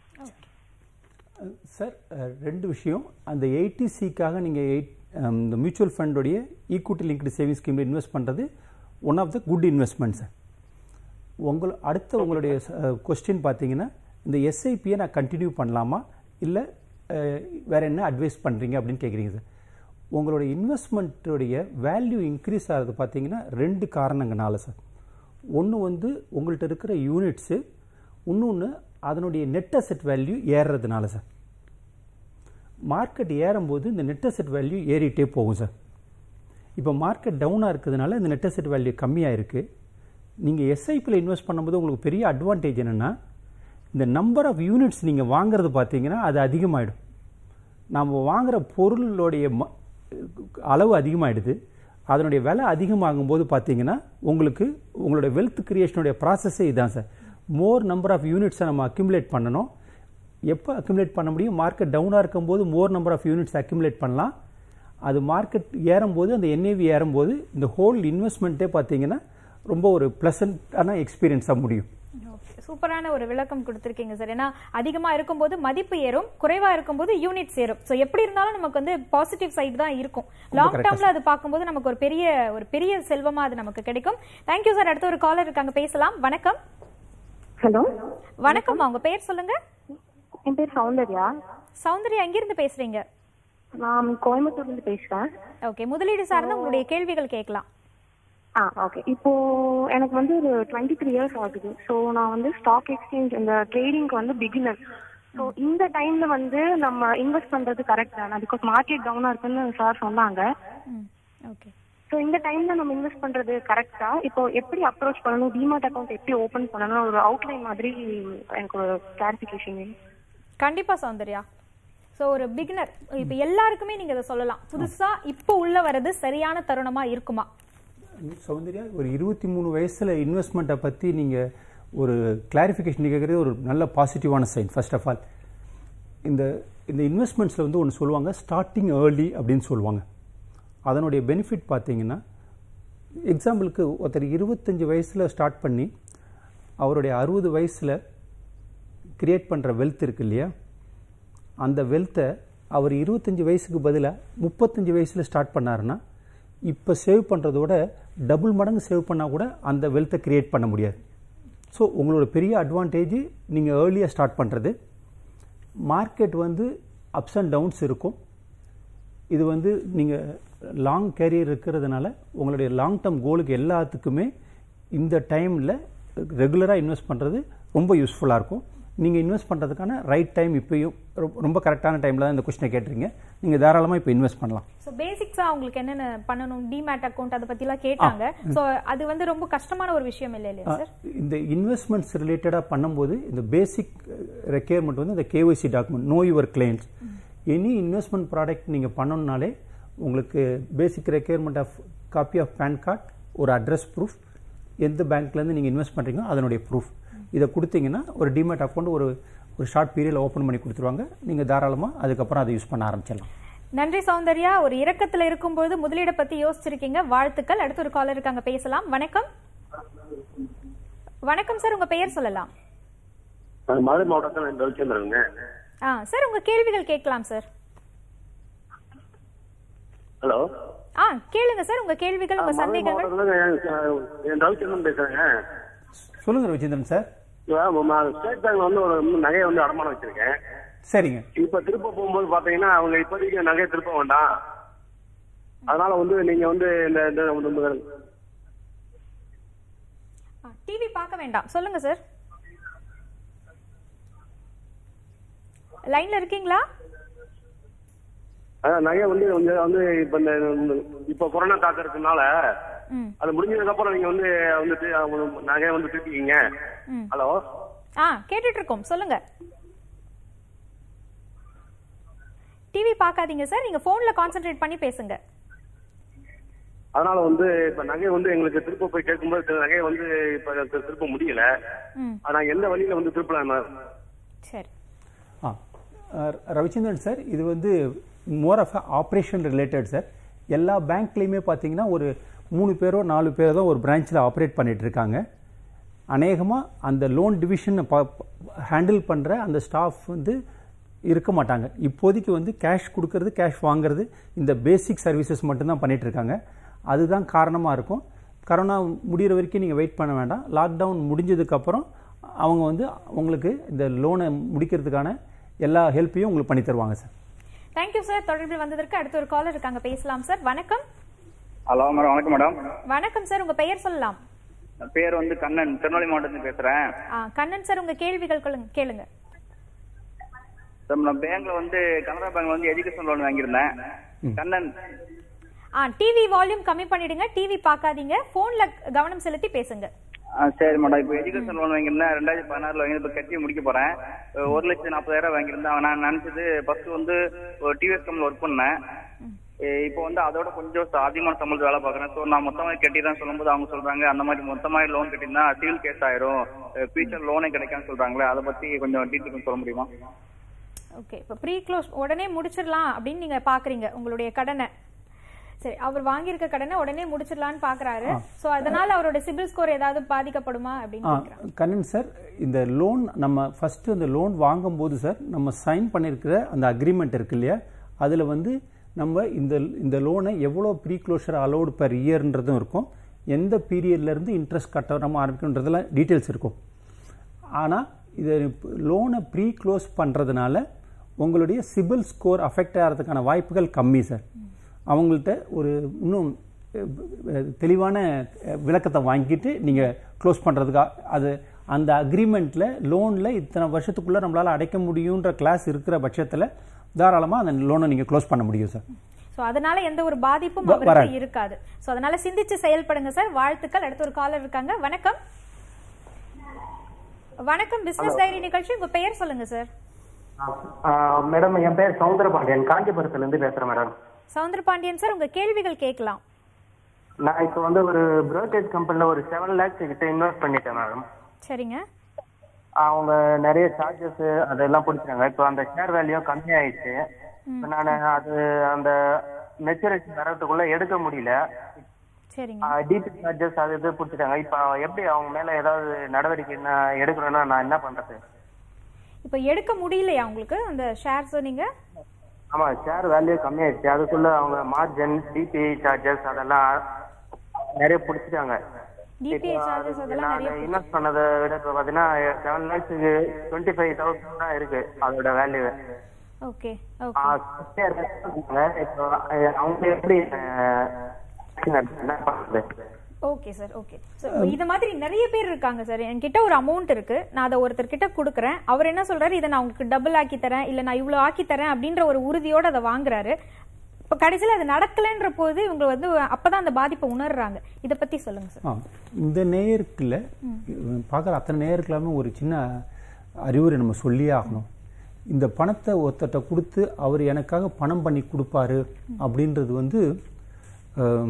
சார் அஹ், ரெண்டு விஷயம் அந்த எயிட்டிசிக்காக நீங்கள் எயிட் இந்த மியூச்சுவல் ஃபண்டோடைய ஈக்விட்டி லிங்க்டு சேவிங் ஸ்கீமில் இன்வெஸ்ட் பண்ணுறது one of the good investment sir உங்கள் அடுத்த உங்களுடைய கொஸ்டின் பார்த்தீங்கன்னா இந்த எஸ்ஐபியை நான் கண்டினியூ பண்ணலாமா இல்லை வேற என்ன அட்வைஸ் பண்ணுறீங்க அப்படின்னு கேட்குறீங்க சார் உங்களோட இன்வெஸ்ட்மெண்ட்டுடைய வேல்யூ இன்க்ரீஸ் ஆகிறது பார்த்தீங்கன்னா ரெண்டு காரணங்கனால சார் ஒன்று வந்து உங்கள்கிட்ட இருக்கிற யூனிட்ஸு இன்னொன்று அதனுடைய நெட் அசெட் வேல்யூ ஏறுறதுனால சார் மார்க்கெட் ஏறும்போது இந்த நெட் அசெட் வேல்யூ ஏறிட்டே போகும் சார் இப்போ மார்க்கெட் டவுனாக இருக்கிறதுனால இந்த நெட் அசெட் வேல்யூ கம்மியாக இருக்குது நீங்கள் எஸ்ஐபியில் இன்வெஸ்ட் பண்ணும்போது உங்களுக்கு பெரிய அட்வான்டேஜ் என்னென்னா இந்த நம்பர் ஆஃப் யூனிட்ஸ் நீங்கள் வாங்குறது பார்த்தீங்கன்னா அது அதிகமாகிடும் நம்ம வாங்குற பொருளுடைய ம- அளவு அதிகமாகிடுது அதனுடைய விலை அதிகமாகும் போது பார்த்தீங்கன்னா உங்களுக்கு உங்களுடைய வெல்த் கிரியேஷனுடைய ப்ராசஸே இதுதான் சார் மோர் நம்பர் ஆஃப் யூனிட்ஸை நம்ம அக்யூமுலேட் பண்ணணும் எப்போ அக்யூமுலேட் பண்ண முடியும் மார்க்கெட் டவுனாக இருக்கும்போது more number of units accumulate பண்ணலாம் அது மார்க்கெட் ஏறும்போது அந்த என்ஏவி ஏறும்போது இந்த ஹோல் இன்வெஸ்ட்மெண்ட்டே பார்த்தீங்கன்னா ரொம்ப ஒரு ப்ளசண்ட்டான எக்ஸ்பீரியன்ஸாக முடியும்
Okay. சூப்பரான ஒரு விளக்கம் கொடுத்திருக்கீங்க சார் ஏன்னா அதிகமா இருக்கும்போது மதிப்பு ஏறும் குறைவா இருக்கும்போது யூனிட்ஸ் ஏறும் சோ எப்படி இருந்தாலும் நமக்கு வந்து பாசிட்டிவ் சைடு தான் இருக்கும் லாங்
correct ஆ
டேர்ம்ல அது பார்க்கும்போது நமக்கு ஒரு பெரிய ஒரு பெரிய செல்வமா அது நமக்கு கிடைக்கும் தேங்க்யூ சார் அடுத்த ஒரு காலர் இருக்காங்க பேசலாம் வணக்கம்
ஹலோ
வணக்கம் உங்க பேர் சொல்லுங்க
என் பேர் சௌந்தர்யா
சௌந்தர்யா எங்கிருந்து பேசுறீங்க
நான் கோயம்புத்தூர்ல இருந்து பேசுறேன்
ஓகே முதலீடு சார்ந்த உங்களுடைய கேள்விகள் கேட்கலாம்
ஆ ஓகே இப்போ எனக்கு வந்து ஒரு டுவெண்ட்டி த்ரீ இயர்ஸ் ஆகுது ஸோ நான் வந்து ஸ்டாக் எக்ஸ்சேஞ்ச் இந்த ட்ரேடிங்க்கு வந்து பிகினர் ஸோ இந்த டைம்ல வந்து நம்ம இன்வெஸ்ட் பண்றது கரெக்ட் தானே பிகாஸ் மார்க்கெட் டவுனா இருக்குன்னு சார் சொன்னாங்க
ஓகே
ஸோ இந்த டைம்ல நம்ம இன்வெஸ்ட் பண்றது கரெக்டா இப்போ எப்படி அப்ரோச் பண்ணணும் டிமாட் அக்கௌண்ட் எப்படி ஓபன் பண்ணணும் ஒரு அவுட்லைன் மாதிரி எனக்கு ஒரு கிளாரிஃபிகேஷன் வேணும்
கண்டிப்பா சௌந்தர்யா சோ ஒரு பிகினர் இப்ப எல்லாருக்குமே நீங்க இதை சொல்லலாம் புதுசா இப்போ உள்ள வர்றது சரியான தருணமா இருக்குமா
சௌந்தர்யா ஒரு இருபத்தி மூணு வயசில் இன்வெஸ்ட்மெண்ட்டை பற்றி நீங்கள் ஒரு கிளாரிஃபிகேஷன் கேட்குறது ஒரு நல்ல பாசிட்டிவான சைன் ஃபர்ஸ்ட் ஆஃப் ஆல் இந்த இந்த இன்வெஸ்ட்மெண்ட்ஸில் வந்து ஒன்று சொல்லுவாங்க ஸ்டார்டிங் ஏர்லி அப்படின்னு சொல்லுவாங்க அதனுடைய பெனிஃபிட் பார்த்தீங்கன்னா எக்ஸாம்பிளுக்கு ஒருத்தர் இருபத்தஞ்சி வயசில் ஸ்டார்ட் பண்ணி அவருடைய அறுபது வயசில் கிரியேட் பண்ணுற வெல்த் இருக்கு இல்லையா அந்த வெல்த்தை அவர் இருபத்தஞ்சி வயசுக்கு பதிலாக முப்பத்தஞ்சு வயசில் ஸ்டார்ட் பண்ணாருன்னா இப்போ சேவ் பண்ணுறதோட டபுள் மடங்கு சேவ் பண்ணால் கூட அந்த வெல்த்தை கிரியேட் பண்ண முடியாது ஸோ உங்களோட பெரிய அட்வான்டேஜ் நீங்கள் ஏர்லியாக ஸ்டார்ட் பண்ணுறது மார்க்கெட் வந்து அப்ஸ் அண்ட் டவுன்ஸ் இருக்கும் இது வந்து நீங்கள் லாங் கேரியர் இருக்கிறதுனால உங்களுடைய லாங் டேர்ம் கோலுக்கு எல்லாத்துக்குமே இந்த டைமில் ரெகுலராக இன்வெஸ்ட் பண்ணுறது ரொம்ப யூஸ்ஃபுல்லாக இருக்கும் நீங்கள் இன்வெஸ்ட் பண்ணுறதுக்கான ரைட் டைம் இப்பயும் ரொம்ப- ரொம்ப கரெக்டான டைமில் தான் இந்த கொஸ்டினை கேட்டிருங்க நீங்கள் தாராளமாக இப்போ இன்வெஸ்ட் பண்ணலாம்
சோ பேசிக்ஸா அவங்களுக்கு என்னென்ன பண்ணணும் டிமேட் அக்கவுண்ட் அதை பத்தி எல்லாம் கேட்டாங்க சோ அது வந்து ரொம்ப கஷ்டமான ஒரு விஷயம் இல்லை இல்லையா சார்
இந்த இன்வெஸ்ட்மெண்ட்ஸ் ரிலேட்டடாக பண்ணும்போது இந்த பேசிக் ரெக்யர்மெண்ட் வந்து இந்த KYC document know your clients any investment product நீங்கள் பண்ணணும்னாலே உங்களுக்கு basic requirement of copy of PAN card ஒரு அட்ரஸ் ப்ரூஃப் எந்த பேங்க்லேருந்து நீங்கள் இன்வெஸ்ட் பண்ணுறீங்களோ அதனுடைய ப்ரூஃப் இதை கொடுத்தீங்கன்னா ஒரு டிமேட் அக்கௌண்ட் ஒரு ஒரு ஷார்ட் பீரியடில் ஓப்பன் பண்ணி கொடுத்துருவாங்க நீங்கள் தாராளமாக அதுக்கப்புறம் அதை யூஸ் பண்ண ஆரம்பிச்சிடலாம்
நன்றி சௌந்தர்யா ஒரு இரக்கத்துல இருக்கும்போது முதலீட பத்தி யோசிச்சிருக்கீங்க வாழ்த்துக்கள் அடுத்து ஒரு காலர் இருக்காங்க பேசலாம் வணக்கம் வணக்கம் சார் உங்க பெயர் சொல்லலாம்
நான் மதுரை மாவட்டத்தில் இந்த ரவிச்சந்திரனுங்க
ஆ சார் உங்க கேள்விகள் கேட்கலாம் சார்
ஹலோ
ஆ கேளுங்க சார் உங்க கேள்விகள் உங்க
மதுரை
சந்தேகங்கள்
மாவட்டத்தில் என் ரவிச்சந்திரன் பேசுறேங்க
சொல்லுங்கள் ரவிச்சந்திரன் சார்
நான் ஸ்டேட் பேங்க்ல வந்து ஒரு நகையை வந்து அடமானம் வச்சிருக்கேன்
சரிங்க
இப்ப திருப்ப போகும்போது பாத்தீங்கன்னா அவங்க இப்போதைக்கு நகையை திருப்ப வேண்டாம் அதனால வந்து நீங்க வந்து இந்த இந்த- இந்த-
டிவி பார்க்க வேண்டாம் சொல்லுங்க சார் லைன்ல இருக்கீங்களா
அதான் நகை வந்து வந்து வந்து இப்ப இந்த இந்த- இப்ப கொரோனா தாக்கம் இருக்கனால
ம்
அது முடிஞ்சதுக்கு அப்புறம் நீங்க வந்து வந்துட்டு அவங்க நகையை வந்து திருப்பிக்கிங்க
ம்
ஹலோ
ஆ கேட்டுட்டு இருக்கோம் சொல்லுங்க டிவி பார்க்காதீங்க சார் நீங்க போன்ல கான்சென்ட்ரேட் பண்ணி பேசுங்க
அதனால வந்து இப்ப நகை வந்து எங்களுக்கு திருப்ப போய் கேட்கும்போது சில நகையை வந்து இப்ப தி- திருப்ப முடியல
ம்
ஆனா எந்த வழியில வந்து திருப்பலாம் மேம்
சரி
ஆ அஹ், ரவிச்சந்திரன் சார் இது வந்து more of operation related sir எல்லா பேங்க்லேயுமே பார்த்தீங்கன்னா ஒரு மூணு பேரோ நாலு பேரோ தான் ஒரு பிரான்ச்சில் ஆப்ரேட் பண்ணிட்டு இருக்காங்க அநேகமாக அந்த லோன் டிவிஷனை ஹேண்டில் பண்ணுற அந்த ஸ்டாஃப் வந்து இருக்க மாட்டாங்க இப்போதைக்கு வந்து கேஷ் கொடுக்கறது கேஷ் வாங்குறது இந்த பேசிக் சர்வீசஸ் மட்டும்தான் பண்ணிட்டு இருக்காங்க அதுதான் காரணமாக இருக்கும் கரோனா முடிகிற வரைக்கும் நீங்கள் வெயிட் பண்ண வேண்டாம் லாக்டவுன் முடிஞ்சதுக்கப்புறம் அவங்க வந்து உங்களுக்கு இந்த லோனை முடிக்கிறதுக்கான எல்லா ஹெல்ப்பையும் உங்களுக்கு பண்ணி தருவாங்க சார்
தேங்க்யூ சார் தொடர்பில் வந்ததற்கு அடுத்த ஒரு காலர் இருக்காங்க பேசலாம் சார் வணக்கம்
ஹலோ மேடம் வணக்கம் மேடம்
வணக்கம் சார் உங்க பெயர் சொல்லலாம்
என் பேர் வந்து கண்ணன் திருநெல்வேலி மாவட்டத்தில் பேசுறேன்
ஆ, கண்ணன் சார் உங்க கேள்விகள் கொள்ளுங்க- கேளுங்க
சார் நான் பேங்க்ல வந்து கனரா பேங்க்ல வந்து எஜுகேஷன் லோன் வாங்கியிருந்தேன் கண்ணன்
ஆ டிவி வால்யூம் கம்மி பண்ணிடுங்க டிவி பார்க்காதீங்க போன்ல கவனம் செலுத்தி பேசுங்க
ஆ, சரி மேடம் இப்போ எஜுகேஷன் லோன் வாங்கியிருந்தேன் ரெண்டாயிரத்தி பதினாறுல வாங்கி இப்போ கட்டி முடிக்க போறேன் அஹ் ஒரு லட்சத்தி நாற்பதாயிரம் வாங்கியிருந்தேன் நான் நினைச்சது ஃபர்ஸ்ட் வந்து ஒரு டிவிஎஸ் கம்பெனியில் ஒர்க் பண்ணேன் அஹ் இப்போ வந்து அதோட கொஞ்சம் ச- அதிகமான சம்பளத்து வேலை பார்க்குறேன் ஸோ நான் மொத்தமாக கட்டிடுறேன் சொல்லும்போது அவங்க சொல்றாங்க அந்த மாதிரி மொத்தமாக லோன் கட்டியிருந்தா சிவில் கேஸ் ஆயிரும் ஃபியூச்சர் லோனே கிடைக்கான்னு சொல்றாங்களே அதை பத்தி கொஞ்சம் டீட்டெயில் கொஞ்சம் சொல்ல முடியுமா
ஓகே இப்போ ப்ரீ க்ளோஸ் உடனே முடிச்சிடலாம் அப்படின்னு நீங்க பாக்குறீங்க உங்களுடைய கடனை சரி அவர் வாங்கியிருக்க கடனை உடனே முடிச்சிடலாம்னு பாக்குறாரு சோ அதனால அவரோட சிபில் ஸ்கோர் ஏதாவது பாதிக்கப்படுமா அப்படின்னு
ஆ
கேக்குறாங்க.
கண்ணன் சார் இந்த லோன் நம்ம ஃபஸ்ட்டு அந்த லோன் வாங்கும்போது சார் நம்ம சைன் பண்ணியிருக்கிற அந்த அக்ரிமெண்ட் இருக்கு இல்லையா அதில் வந்து நம்ம இந்த இந்த லோனை எவ்வளோ ப்ரீ க்ளோஷர் அலோடு பெர் இயர்ன்றதும் இருக்கும் எந்த பீரியட்லேருந்து இன்ட்ரெஸ்ட் கட்ட நம்ம ஆரம்பிக்கணுன்றதுலாம் டீட்டெயில்ஸ் இருக்கும் ஆனால் இது லோனை ப்ரீ க்ளோஸ் பண்ணுறதுனால உங்களுடைய சிபில் ஸ்கோர் அஃபெக்ட் ஆகிறதுக்கான வாய்ப்புகள் கம்மி சார் அவங்கள்ட்ட ஒரு இன்னும் அஹ், தெளிவான அஹ், விளக்கத்தை வாங்கிட்டு நீங்கள் க்ளோஸ் பண்ணுறதுக்கா அது அந்த அக்ரிமெண்ட்டில் லோனில் இத்தனை வருஷத்துக்குள்ளே நம்மளால் அடைக்க முடியுன்ற கிளாஸ் இருக்கிற பட்சத்தில் தாராளமாக அந்த லோனை நீங்கள் க்ளோஸ் பண்ண முடியும் சார்
சோ அதனால எந்த ஒரு பாதிப்பும்
வ-
அவருக்கு
வராது.
இருக்காது சோ அதனால சிந்திச்சு செயல்படுங்க சார் வாழ்த்துக்கள் அடுத்த ஒரு காலர் இருக்காங்க வணக்கம் வணக்கம் பிசினஸ் டைரி நிகழ்ச்சி உங்க பெயர் சொல்லுங்க சார்
மேடம் என் பேர் சவுந்தரபாண்டியன் காஞ்சிபுரத்துல இருந்து பேசுறேன் மேடம்
சவுந்தர பாண்டியன் சார் உங்க கேள்விகள் கேட்கலாம்
நான் இப்போ வந்து ஒரு brokerage கம்பெனில ஒரு செவன் லேக்ஸ் கிட்ட இன்வெஸ்ட் பண்ணிட்டேன் மேடம்
சரிங்க
அவங்க நிறைய சார்ஜஸ் அதெல்லாம் பிடிச்சாங்க இப்போ அந்த ஷேர் வேல்யூ கம்மி ஆயிடுச்சு இப்போ நான் அது அந்த மெச்சூரிட்டி வர்றதுக்குள்ள எடுக்க முடியல
சரிங்க
டிபி சார்ஜஸ் அது இது பிடிச்சிட்டாங்க இப்போ எப்படி அவங்க மேல ஏதாவது நடவடிக்கை என்ன எடுக்கணும்னா நான் என்ன பண்றது
இப்போ எடுக்க முடியலையா உங்களுக்கு அந்த ஷேர்ஸ் நீங்க
ஆமா ஷேர் வேல்யூ கம்மி ஆயிடுச்சு அதுக்குள்ள அவங்க மார்ஜின் டிபி சார்ஜஸ் அதெல்லாம் நிறைய பிடிச்சிட்டாங்க
டிபிஐ சார்ஜஸ் அதெல்லாம் நிறைய
நான் இன்வெஸ்ட் பண்ணதை விட இப்போ பார்த்தீங்கன்னா செவன் லேக்ஸுக்கு டுவெண்ட்டி ஃபைவ் தௌசண்ட் தான் இருக்கு அதோட வேல்யூ
ஓகே ஓகே
இப்போ அஹ், அவங்க எப்படி அஹ், என்ன பண்றது
ஓகே சார் ஓகே ஸோ இது மாதிரி நிறைய பேர் இருக்காங்க சார் என்கிட்ட ஒரு அமௌண்ட் இருக்கு நான் அதை ஒருத்தர்கிட்ட கொடுக்குறேன் அவர் என்ன சொல்றாரு இதை நான் உங்களுக்கு டபுள் ஆக்கி தரேன் இல்லை நான் இவ்வளோ ஆக்கி தரேன் அப்படின்ற ஒரு உறுதியோட அதை வாங்குறாரு இப்போ கடைசியில் அது நடக்கலைன்ற போது இவங்க வந்து அப்பதான் அந்த பாதிப்பை உணர்றாங்க இதை பத்தி சொல்லுங்க சார்
ஆ இந்த நேயருக்குல பார்க்குற அத்தனை நேயருக்கெல்லாமே ஒரு சின்ன அறிவுரை நம்ம சொல்லியே ஆகணும் இந்த பணத்தை ஒருத்தட்ட கொடுத்து அவர் எனக்காக பணம் பண்ணி கொடுப்பாரு அப்படின்றது வந்து ஆம்,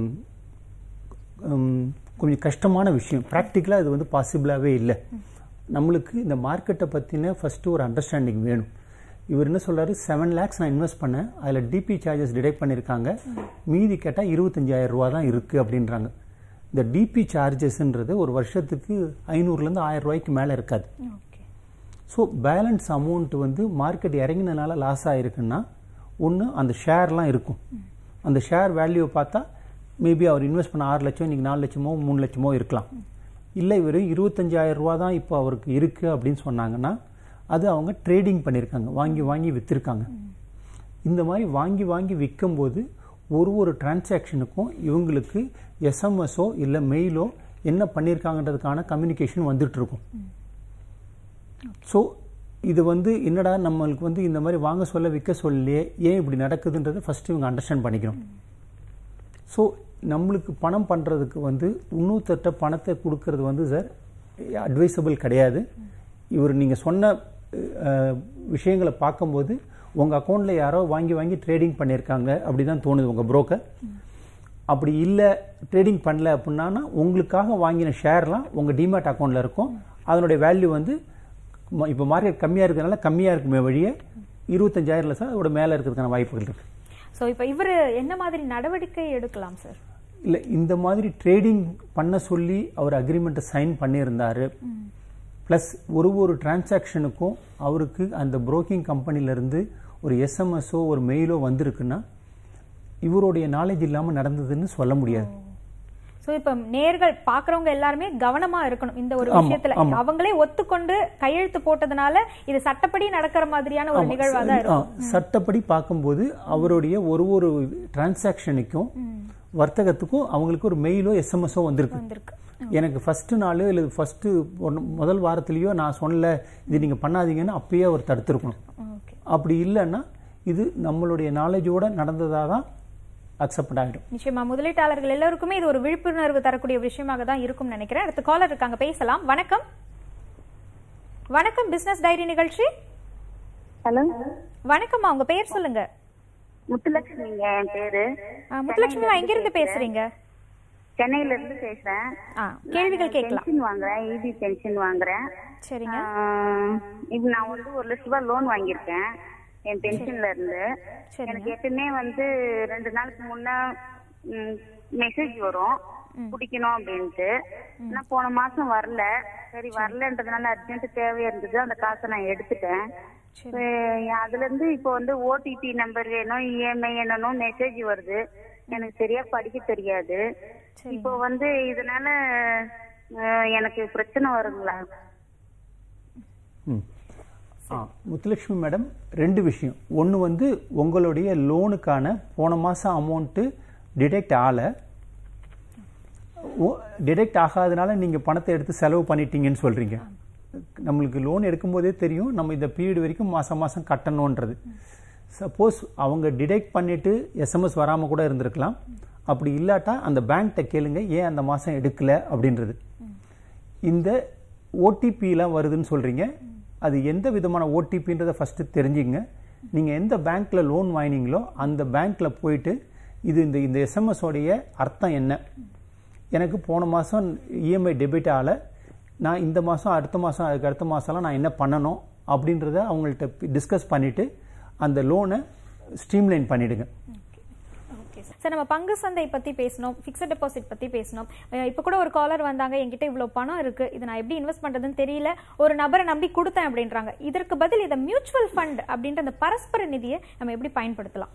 ஆம், கொஞ்சம் கஷ்டமான விஷயம் ப்ராக்டிக்கலாக இது வந்து பாசிபிளாகவே இல்லை நம்மளுக்கு இந்த மார்க்கெட்டை பற்றின ஃபஸ்ட்டு ஒரு அண்டர்ஸ்டாண்டிங் வேணும் இவர் என்ன சொல்றாரு செவன் லேக்ஸ் நான் இன்வெஸ்ட் பண்ணேன் அதில் டிபி சார்ஜஸ் டிடெக்ட் பண்ணியிருக்காங்க மீதி கேட்டால் இருபத்தஞ்சாயிரம் ரூபா தான் இருக்குது அப்படின்றாங்க இந்த டிபி சார்ஜஸ்ன்றது ஒரு வருஷத்துக்கு ஐநூறுலேருந்து ஆயிரம் ரூபாய்க்கு மேலே இருக்காது
ஓகே
ஸோ பேலன்ஸ் அமௌண்ட் வந்து மார்க்கெட் இறங்கினனால லாஸ் ஆயிருக்குன்னா ஒன்று அந்த ஷேர்லாம் இருக்கும் அந்த ஷேர் வேல்யூ பார்த்தா மேபி அவர் இன்வெஸ்ட் பண்ண ஆறு லட்சம் இன்னைக்கு நாலு லட்சமோ மூணு லட்சமோ இருக்கலாம் இல்லை இவர் இருபத்தஞ்சாயிரம் ரூபா தான் இப்போ அவருக்கு இருக்குது அப்படின்னு சொன்னாங்கன்னா அது அவங்க ட்ரேடிங் பண்ணியிருக்காங்க வாங்கி வாங்கி விற்றுருக்காங்க இந்த மாதிரி வாங்கி வாங்கி விற்கும்போது ஒரு ஒரு டிரான்சாக்ஷனுக்கும் இவங்களுக்கு எஸ்எம்எஸோ இல்லை மெயிலோ என்ன பண்ணியிருக்காங்கன்றதுக்கான கம்யூனிகேஷன் வந்துட்டு இருக்கும் ஸோ இது வந்து என்னடா நம்மளுக்கு வந்து இந்த மாதிரி வாங்க சொல்ல விற்க சொல்லலையே ஏன் இப்படி நடக்குதுன்றதை ஃபர்ஸ்ட் இவங்க அண்டர்ஸ்டாண்ட் பண்ணிக்கணும் ஸோ நம்மளுக்கு பணம் பண்ணுறதுக்கு வந்து இன்னொருத்தட்ட பணத்தை கொடுக்கறது வந்து சார் அட்வைசபிள் கிடையாது இவர் நீங்கள் சொன்ன அஹ், விஷயங்களை பார்க்கும்போது உங்கள் அக்கௌண்ட்டில் யாரோ வாங்கி வாங்கி ட்ரேடிங் பண்ணியிருக்காங்க அப்படி தான் தோணுது உங்கள் broker அப்படி இல்லை ட்ரேடிங் பண்ணல அப்படின்னா உங்களுக்காக வாங்கின ஷேர்லாம் உங்கள் டிமேட் அக்கௌண்ட்டில் இருக்கும் அதனுடைய வேல்யூ வந்து ம- இப்போ மார்க்கெட் கம்மியாக இருக்கிறதுனால கம்மியாக இருக்குமே வழியே இருபத்தஞ்சாயிரம் இல்லை சார் அதோட மேலே இருக்கிறதுக்கான வாய்ப்புகள் இருக்குது
சோ இப்ப இவரு என்ன மாதிரி நடவடிக்கை எடுக்கலாம் சார்
இல்லை இந்த மாதிரி ட்ரேடிங் பண்ண சொல்லி அவர் அக்ரிமெண்ட்டை சைன் பண்ணியிருந்தாரு ப்ளஸ் ஒரு ஒரு டிரான்சாக்ஷனுக்கும் அவருக்கு அந்த புரோக்கிங் கம்பெனிலேருந்து ஒரு எஸ்எம்எஸோ ஒரு மெயிலோ வந்திருக்குன்னா இவருடைய நாலேஜ் இல்லாமல் நடந்ததுன்னு சொல்ல முடியாது
சோ இப்ப நேர்கள் பாக்குறவங்க எல்லாருமே கவனமா இருக்கணும் இந்த ஒரு
ஆமா,
விஷயத்துல
ஆமா.
அவங்களே ஒத்துக்கொண்டு கையெழுத்து போட்டதுனால இது சட்டப்படி நடக்கிற மாதிரியான ஒரு
ஆமா,
நிகழ்வா தான்
ஆ,
இருக்கும்
சட்டப்படி பார்க்கும்போது அவருடைய ஒரு ஒரு டிரான்சாக்ஷனுக்கும் வர்த்தகத்துக்கும் அவங்களுக்கு ஒரு மெயிலோ எஸ்எம்எஸோ வந்திருக்கு
வந்திருக்கு
எனக்கு ஃபர்ஸ்ட் நாள் இல்லை ஃபர்ஸ்ட் முதல் வாரத்திலேயோ நான் சொன்னல இது நீங்க பண்ணாதீங்கன்னு அப்பயே அவர் தடுத்திருக்கணும்
ஓகே
அப்படி இல்லைன்னா இது நம்மளுடைய நாலேஜோட நடந்ததாக தான் அக்செப்ட் ஆகிடும்
நிச்சயமா முதலீட்டாளர்கள் எல்லாருக்குமே இது ஒரு விழிப்புணர்வு தரக்கூடிய விஷயமாக தான் இருக்கும்னு நினைக்கிறேன் அடுத்த காலர் இருக்காங்க பேசலாம் வணக்கம் வணக்கம் பிசினஸ் டைரி நிகழ்ச்சி
ஹலோ
வணக்கம்மா உங்க பெயர் சொல்லுங்க
முத்துலட்சுமிங்க என் பேரு
ஆ, முத்துலட்சுமி எங்க இருந்து பேசுறீங்க
சென்னையில இருந்து பேசுறேன்
ஆ, கேள்விகள் கேட்கலாம்
பென்ஷன் வாங்குறேன் இபி பென்ஷன் வாங்குறேன்
சரிங்க
ஆஹ், இப்ப நான் வந்து ஒரு லட்ச ரூபாய் லோன் வாங்கியிருக்கேன் என் பென்ஷன்ல இருந்து
சரிங்க.
எனக்கு எப்பயுமே வந்து ரெண்டு நாளுக்கு முன்ன மெசேஜ் வரும் பிடிக்கணும் அப்படின்ட்டு ஆனா போன மாசம் வரல சரி வரலன்றதுனால அர்ஜென்ட் தேவையா இருந்தது அந்த காசை நான் எடுத்துட்டேன் அஹ் அதுல இருந்து இப்போ வந்து ஓடிபி நம்பர் வேணும் இஎம்ஐ என்னன்னு மெசேஜ் வருது எனக்கு சரியா படிக்க தெரியாது இப்போ வந்து இதனால அஹ், எனக்கு பிரச்சனை வருங்களா
ம். ஆ முத்துலட்சுமி மேடம் ரெண்டு விஷயம் ஒன்று வந்து உங்களுடைய லோனுக்கான போன மாதம் அமௌண்ட்டு டிடெக்ட் ஆகலை டிடெக்ட் ஆகாதனால நீங்கள் பணத்தை எடுத்து செலவு பண்ணிட்டீங்கன்னு சொல்கிறீங்க நம்மளுக்கு லோன் எடுக்கும்போதே தெரியும் நம்ம இந்த பீரியட் வரைக்கும் மாதம் மாதம் கட்டணுன்றது சப்போஸ் அவங்க டிடெக்ட் பண்ணிட்டு எஸ்எம்எஸ் வராமல் கூட இருந்திருக்கலாம் அப்படி இல்லாட்டா அந்த பேங்க்கிட்ட கேளுங்க ஏன் அந்த மாதம் எடுக்கல அப்படின்றது இந்த ஓடிபிலாம் வருதுன்னு சொல்றீங்க அது எந்த விதமான ஓடிபின்றத ஃபர்ஸ்ட் தெரிஞ்சுங்க நீங்க எந்த பேங்க்ல லோன் வாங்கினீங்களோ அந்த பேங்க்ல போயிட்டு இது இந்த இந்த எஸ்எம்எஸ் உடைய அர்த்தம் என்ன எனக்கு போன மாதம் இஎம்ஐ டெபிட் ஆகல நான் இந்த மாதம் அடுத்த மாதம் அதுக்கு அடுத்த மாதம்லாம் நான் என்ன பண்ணணும் அப்படின்றத அவங்கள்ட்ட டிஸ்கஸ் பண்ணிட்டு அந்த லோனை ஸ்ட்ரீம்லைன் பண்ணிடுங்க
ஓகே சார் நம்ம பங்கு சந்தை பத்தி பேசணும் ஃபிக்ஸட் டெபாசிட் பத்தி பேசணும் அஹ் இப்ப கூட ஒரு காலர் வந்தாங்க என்கிட்ட இவ்வளவு பணம் இருக்கு இதை நான் எப்படி இன்வெஸ்ட் பண்றதுன்னு தெரியல ஒரு நபரை நம்பி கொடுத்தேன் அப்படின்றாங்க இதற்கு பதில் இதை மியூச்சுவல் ஃபண்ட் அப்படின்ற அந்த பரஸ்பர நிதியை நம்ம எப்படி பயன்படுத்தலாம்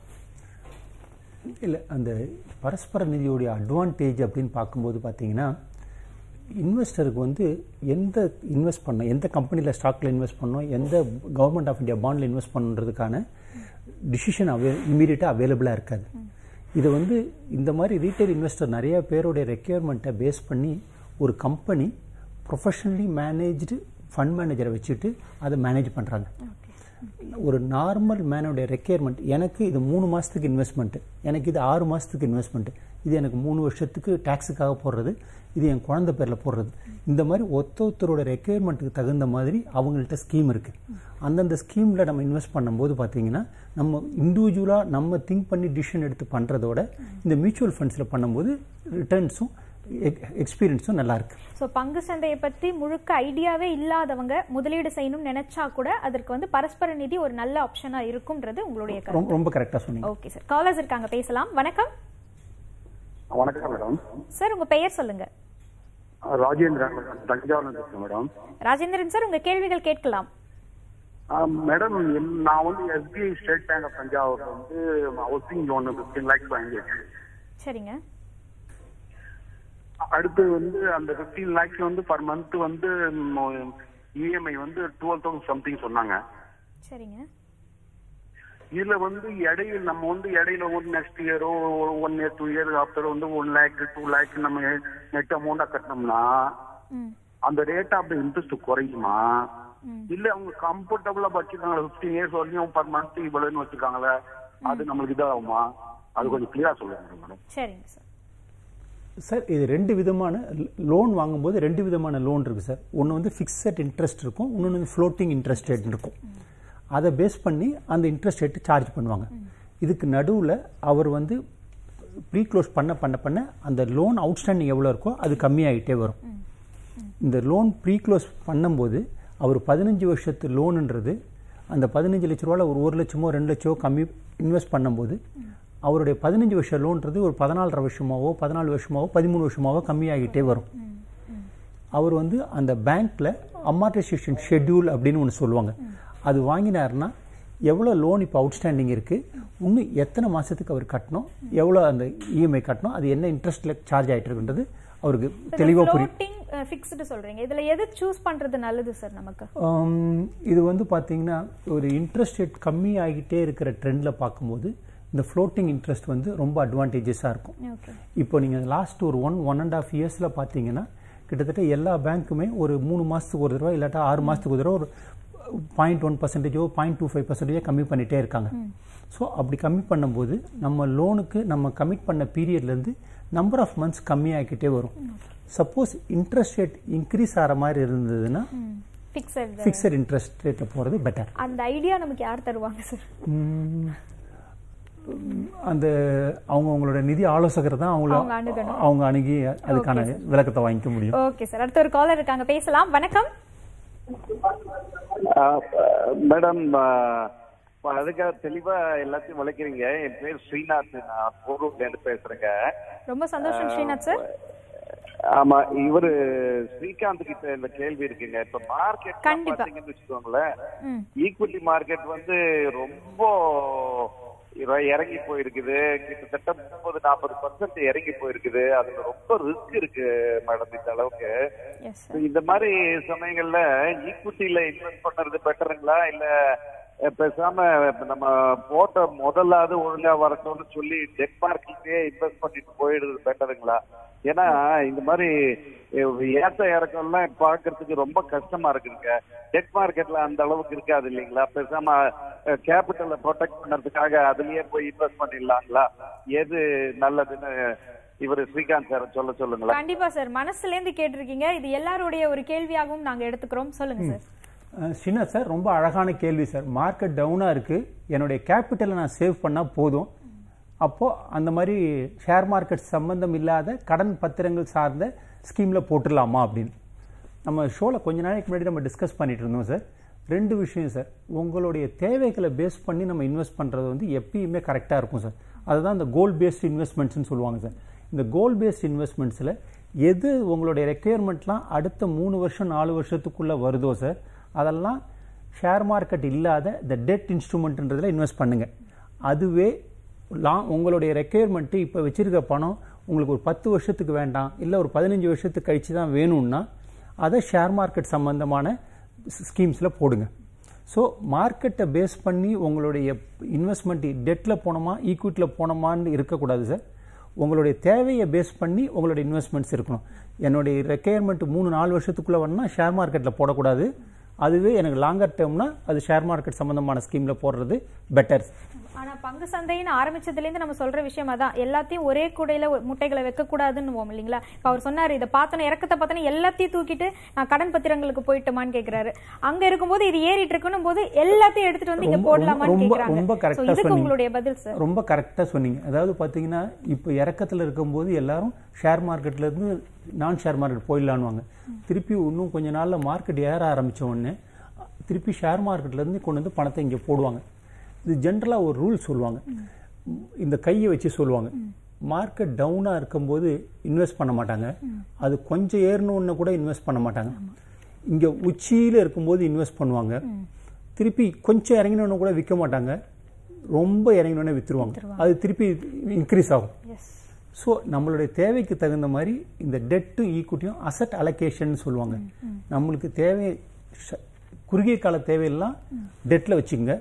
இல்லை அந்த பரஸ்பர நிதியோடைய அட்வான்டேஜ் அப்படின்னு பார்க்கும்போது பார்த்தீங்கன்னா இன்வெஸ்டருக்கு வந்து எந்த இன்வெஸ்ட் பண்ணணும் எந்த கம்பெனியில் ஸ்டாக்கில் இன்வெஸ்ட் பண்ணணும் எந்த கவர்மெண்ட் ஆஃப் இந்தியா பாண்டில் இன்வெஸ்ட் பண்ணுறதுக்கான டிசிஷன் அவே இமீடியட்டாக அவைலபிளாக இருக்காது இது வந்து இந்த மாதிரி ரீட்டைல் இன்வெஸ்டர் நிறைய பேருடைய ரெக்யர்மெண்ட்டை பேஸ் பண்ணி ஒரு கம்பெனி ப்ரொஃபஷனலி மேனேஜ்டு ஃபண்ட் மேனேஜரை வச்சுட்டு அதை மேனேஜ் பண்ணுறாங்க ஒரு நார்மல் மேனோடைய ரெக்யர்மெண்ட் எனக்கு இது மூணு மாதத்துக்கு இன்வெஸ்ட்மெண்ட்டு எனக்கு இது ஆறு மாதத்துக்கு இன்வெஸ்ட்மெண்ட்டு இது எனக்கு மூணு வருஷத்துக்கு டேக்ஸுக்காக போடுறது இது என் குழந்தை பேரில் போடுறது இந்த மாதிரி ஒத்த ஒருத்தரோட ரெக்யர்மெண்ட்டுக்கு தகுந்த மாதிரி அவங்கள்ட்ட ஸ்கீம் இருக்குது அந்தந்த ஸ்கீமில் நம்ம இன்வெஸ்ட் பண்ணும்போது பார்த்தீங்கன்னா நம்ம இண்டிவிஜுவலாக நம்ம திங்க் பண்ணி டிசிஷன் எடுத்து பண்ணுறதோட இந்த மியூச்சுவல் ஃபண்ட்ஸில் பண்ணும்போது ரிட்டர்ன்ஸும் எக்ஸ்பீரியன்ஸும் நல்லா இருக்கு
சோ பங்கு சந்தையை பத்தி முழுக்க ஐடியாவே இல்லாதவங்க முதலீடு செய்யணும்னு நினைச்சா கூட அதற்கு வந்து பரஸ்பர நிதி ஒரு நல்ல ஆப்ஷனா இருக்கும்ன்றது உங்களுடைய
ரொம்ப
கருத்து
ரொம்ப கரெக்டாக சொன்னீங்க
ஓகே சார் காலர்ஸ் இருக்காங்க பேசலாம் வணக்கம்
வணக்கம் மேடம்
சார் உங்க பெயர் சொல்லுங்க
ராஜேந்திரன் மேடம் தஞ்சாவூர்ல பேசுறேன் மேடம்
ராஜேந்திரன் சார் உங்க கேள்விகள் கேட்கலாம்
ஆ, மேடம் என்- நான் வந்து எஸ்பிஐ ஸ்டேட் பேங்க் ஆஃப் தஞ்சாவூர்ல வந்து ஹவுசிங் லோன் பிப்டீன் லேக்ஸ் வாங்கியிருக்கேன்
சரிங்க
அடுத்து வந்து அந்த பிப்டீன் லேக்ஸ் வந்து பர் மந்த் வந்து இஎம்ஐ வந்து டுவெல் தௌசண்ட் சம்திங் சொன்னாங்க
சரிங்க
இதுல வந்து இடையில நம்ம வந்து இடையில ஒரு நெக்ஸ்ட் இயரோ one year two year after வந்து ஒன் லேக் டூ லேக் நம்ம நெட் அமௌண்டா கட்டினோம்னா
ம்
அந்த ரேட் ஆஃப் இன்ட்ரெஸ்ட் குறையுமா இல்ல அவங்க கம்ஃபர்டபுளா வச்சிருக்காங்களா பிப்டீன் இயர்ஸ் வரைக்கும் பர் மந்த் இவ்வளவுன்னு வச்சிருக்காங்களே அது நம்மளுக்கு இதாகுமா அது கொஞ்சம் கிளியரா சொல்லுங்க மேடம்
சரிங்க சார்
சார் இது ரெண்டு விதமான லோன் வாங்கும்போது ரெண்டு விதமான லோன் இருக்குது சார் ஒன்று வந்து ஃபிக்ஸட் இன்ட்ரெஸ்ட் இருக்கும் இன்னொன்று வந்து ஃப்ளோட்டிங் இன்ட்ரெஸ்ட் ரேட் இருக்கும் அதை பேஸ் பண்ணி அந்த இன்ட்ரெஸ்ட் ரேட்டு சார்ஜ் பண்ணுவாங்க இதுக்கு நடுவில் அவர் வந்து ப்ரீ க்ளோஸ் பண்ண பண்ண பண்ண அந்த லோன் அவுட்ஸ்டாண்டிங் எவ்வளோ இருக்கோ அது கம்மியாகிட்டே வரும் இந்த லோன் ப்ரீ க்ளோஸ் பண்ணும்போது அவர் பதினஞ்சு வருஷத்து லோனுன்றது அந்த பதினஞ்சு லட்ச ரூபாவில் ஒரு ஒரு லட்சமோ ரெண்டு லட்சமோ கம்மி இன்வெஸ்ட் பண்ணும்போது அவருடைய பதினஞ்சு வருஷம் லோன்றது ஒரு பதினாலரை வருஷமாவோ பதினாலு வருஷமாவோ பதிமூணு வருஷமாவோ கம்மியாகிட்டே வரும் அவர் வந்து அந்த பேங்க்ல அமார்டைசேஷன் ஷெட்யூல் அப்படின்னு ஒன்று சொல்லுவாங்க அது வாங்கினாருன்னா எவ்வளோ லோன் இப்போ அவுட்ஸ்டாண்டிங் இருக்கு இன்னும் எத்தனை மாசத்துக்கு அவர் கட்டணும் எவ்வளோ அந்த இஎம்ஐ கட்டணும் அது என்ன இன்ட்ரெஸ்ட்ல சார்ஜ் ஆயிட்டு இருக்குன்றது அவருக்கு தெளிவாக புரியும்
ஃப்ளோட்டிங் ஃபிக்ஸ்டு சொல்றீங்க இதுல எது சூஸ் பண்றது நல்லது சார் நமக்கு
ஆம், இது வந்து பார்த்தீங்கன்னா ஒரு இன்ட்ரெஸ்ட் ரேட் கம்மி ஆகிட்டே இருக்கிற ட்ரெண்டில் பார்க்கும்போது இந்த ஃப்ளோட்டிங் இன்ட்ரெஸ்ட் வந்து ரொம்ப அட்வான்டேஜஸாக இருக்கும்
ஓகே
இப்போ நீங்கள் லாஸ்ட் ஒரு ஒன் ஒன் அண்ட் ஆஃப் இயர்ஸில் பார்த்தீங்கன்னா கிட்டத்தட்ட எல்லா பேங்க்குமே ஒரு மூணு மாதத்துக்கு ஒரு தடவை இல்லாட்டா ஆறு மாதத்துக்கு ஒரு தடவை ஒரு பாயிண்ட் ஒன் பர்சன்டேஜோ பாயிண்ட் டூ ஃபைவ் பர்சன்டேஜோ கம்மி பண்ணிகிட்டே இருக்காங்க ஸோ அப்படி கம்மி பண்ணும்போது நம்ம லோனுக்கு நம்ம கமிட் பண்ண பீரியட்லேருந்து நம்பர் ஆஃப் மந்த்ஸ் கம்மியாகிக்கிட்டே வரும் சப்போஸ் இன்ட்ரெஸ்ட் ரேட் இன்க்ரீஸ் ஆகிற மாதிரி இருந்ததுன்னா
ஃபிக்ஸட்
ஃபிக்ஸட் இன்ட்ரெஸ்ட் ரேட்டில் போகிறது பெட்டர்
அந்த ஐடியா நமக்கு யார் தருவாங்க சார்
அந்த அவங்க அவங்களோட நிதி ஆலோசகர் தான் அவங்கள
அவங்க அணுகணும்.
அவங்க அணுகி அதுக்கான விளக்கத்தை வாங்கிக்க முடியும்
ஓகே சார் அடுத்த ஒரு காலர் இருக்காங்க பேசலாம் வணக்கம்
மேடம் அதுக்காக தெளிவா எல்லாத்தையும் விளக்குறீங்க என் பேர் ஸ்ரீநாத் நான் போரூர்ல இருந்து பேசுறேங்க
ரொம்ப சந்தோஷம் ஸ்ரீநாத் சார்
ஆமா இவரு ஸ்ரீகாந்த் கிட்ட இந்த கேள்வி இருக்குங்க இப்ப மார்க்கெட்
கண்டிப்பா.
பாத்தீங்கன்னு வச்சுக்கோங்களேன்
ம்
ஈக்விட்டி மார்க்கெட் வந்து ரொம்ப இற- இறங்கி போயிருக்குது கிட்டத்தட்ட முப்பது நாற்பது பர்சன்ட் இறங்கி போயிருக்குது அதுல ரொம்ப ரிஸ்க் இருக்கு மேடம் இந்த அளவுக்கு
எஸ்
இந்த மாதிரி சமயங்கள்ல ஈக்விட்டில இன்வெஸ்ட் பண்றது பெட்டருங்களா இல்ல அஹ், பேசாம இப்ப நம்ம போட்ட முதலாவது ஒழுங்கா வரட்டும்னு சொல்லி டெட் மார்க்கெட்லயே இன்வெஸ்ட் பண்ணிட்டு போயிடுறது பெட்டருங்களா ஏன்னா இந்த மாதிரி அஹ், ஏத்த இறக்கம்லாம் பாக்குறதுக்கு ரொம்ப கஷ்டமா இருக்குங்க டெட் மார்க்கெட்ல அந்த அளவுக்கு இருக்காது இல்லைங்களா பேசாம கேபிட்டலை ப்ரொடெக்ட் பண்றதுக்காக அதுலயே போய் இன்வெஸ்ட் பண்ணிடலாங்களா எது நல்லதுன்னு இவர் ஸ்ரீகாந்த் சார் சொல்ல சொல்லுங்களேன்
கண்டிப்பா சார் மனசுல இருந்து கேட்டிருக்கீங்க இது எல்லாருடைய ஒரு கேள்வியாகவும் நாங்க எடுத்துக்கிறோம் சொல்லுங்க சார்
அஹ், சின்ன சார் ரொம்ப அழகான கேள்வி சார் மார்க்கெட் டவுனாக இருக்கு என்னுடைய கேபிட்டலை நான் சேவ் பண்ணால் போதும் அப்போ அந்த மாதிரி ஷேர் மார்க்கெட் சம்பந்தம் இல்லாத கடன் பத்திரங்கள் சார்ந்த ஸ்கீம்ல போட்டுடலாமா அப்படின்னு நம்ம ஷோவில் கொஞ்ச நாளைக்கு முன்னாடி நம்ம டிஸ்கஸ் பண்ணிட்டு இருந்தோம் சார் ரெண்டு விஷயம் சார் உங்களுடைய தேவைகளை பேஸ் பண்ணி நம்ம இன்வெஸ்ட் பண்ணுறது வந்து எப்பயுமே கரெக்டாக இருக்கும் சார் அதுதான் இந்த கோல் பேஸ்ட் இன்வெஸ்ட்மெண்ட்ஸ்னு சொல்லுவாங்க சார் இந்த கோல் பேஸ்ட் இன்வெஸ்ட்மெண்ட்ஸில் எது உங்களுடைய ரெக்குயர்மெண்ட்லாம் அடுத்த மூணு வருஷம் நாலு வருஷத்துக்குள்ளே வருதோ சார் அதெல்லாம் ஷேர் மார்க்கெட் இல்லாத இந்த டெட் இன்ஸ்ட்ருமெண்ட்ன்றதில் இன்வெஸ்ட் பண்ணுங்க அதுவே லா உங்களுடைய ரெக்குயர்மெண்ட்டு இப்போ வச்சிருக்க பணம் உங்களுக்கு ஒரு பத்து வருஷத்துக்கு வேண்டாம் இல்லை ஒரு பதினஞ்சு வருஷத்துக்கு கழிச்சு தான் வேணும்னா அதை ஷேர் மார்க்கெட் சம்பந்தமான ஸ்கீம்ஸில் போடுங்க ஸோ மார்க்கெட்டை பேஸ் பண்ணி உங்களுடைய இன்வெஸ்ட்மெண்ட் டெட்டில் போனோமா ஈக்விட்டியில் போனோமான்னு இருக்கக்கூடாது சார் உங்களுடைய தேவையை பேஸ் பண்ணி உங்களுடைய இன்வெஸ்ட்மெண்ட்ஸ் இருக்கணும் என்னுடைய ரெக்குயர்மெண்ட் மூணு நாலு வருஷத்துக்குள்ளே வரணும்னா ஷேர் மார்க்கெட்டில் போடக்கூடாது அதுவே எனக்கு லாங்கர் டேர்ம்னா அது ஷேர் மார்க்கெட் சம்பந்தமான ஸ்கீமில் போடுறது பெட்டர்
ஆனா பங்கு சந்தைன்னு ஆரம்பிச்சதுல இருந்து நம்ம சொல்ற விஷயம் அதான் எல்லாத்தையும் ஒரே கூடையில ஒரு முட்டைகளை வைக்க கூடாதுன்னு இல்லைங்களா இப்ப அவர் சொன்னாரு இதை பார்த்தோன்னு இறக்கத்தை பார்த்தோன்னு எல்லாத்தையும் தூக்கிட்டு நான் கடன் பத்திரங்களுக்கு போயிட்டோமான்னு கேக்குறாரு அங்க இருக்கும்போது இது ஏறிட்டு இருக்கணும் போது எல்லாத்தையும் எடுத்துட்டு வந்து இங்க
ரொம்ப-
போடலாமான்னு
ரொம்ப-
கேக்குறாங்க
ரொம்ப
So,
கரெக்டா
இதுக்கு
சொன்னீங்க.
உங்களுடைய பதில் சார்
ரொம்ப கரெக்டாக சொன்னீங்க அதாவது பார்த்தீங்கன்னா இப்போ இறக்கத்தில் இருக்கும்போது எல்லாரும் ஷேர் மார்க்கெட்ல இருந்து நான் ஷேர் மார்க்கெட் போயிடலான்னுவாங்க திருப்பி இன்னும் கொஞ்ச நாள்ல மார்க்கெட் ஏற ஆரம்பிச்ச உடனே திருப்பி ஷேர் மார்க்கெட்ல இருந்து கொண்டு வந்து பணத்தை இங்கே போடுவாங்க இது ஜென்ரலாக ஒரு ரூல் சொல்லுவாங்க இந்த கையை வச்சு சொல்லுவாங்க மார்க்கெட் டவுனாக இருக்கும்போது இன்வெஸ்ட் பண்ண மாட்டாங்க அது கொஞ்சம் ஏறணுன்னு கூட இன்வெஸ்ட் பண்ண மாட்டாங்க இங்கே உச்சியில் இருக்கும்போது இன்வெஸ்ட் பண்ணுவாங்க திருப்பி கொஞ்சம் இறங்கினோன்னு கூட விற்க மாட்டாங்க ரொம்ப இறங்கினோடனே விற்றுருவாங்க அது திருப்பி இன்க்ரீஸ் ஆகும் ஸோ நம்மளுடைய தேவைக்கு தகுந்த மாதிரி இந்த டெட்டும் ஈக்குட்டியும் அசட் அலோகேஷன் சொல்லுவாங்க நம்மளுக்கு தேவை ஷ- குறுகிய கால தேவையெல்லாம் டெட்டில் வச்சுங்க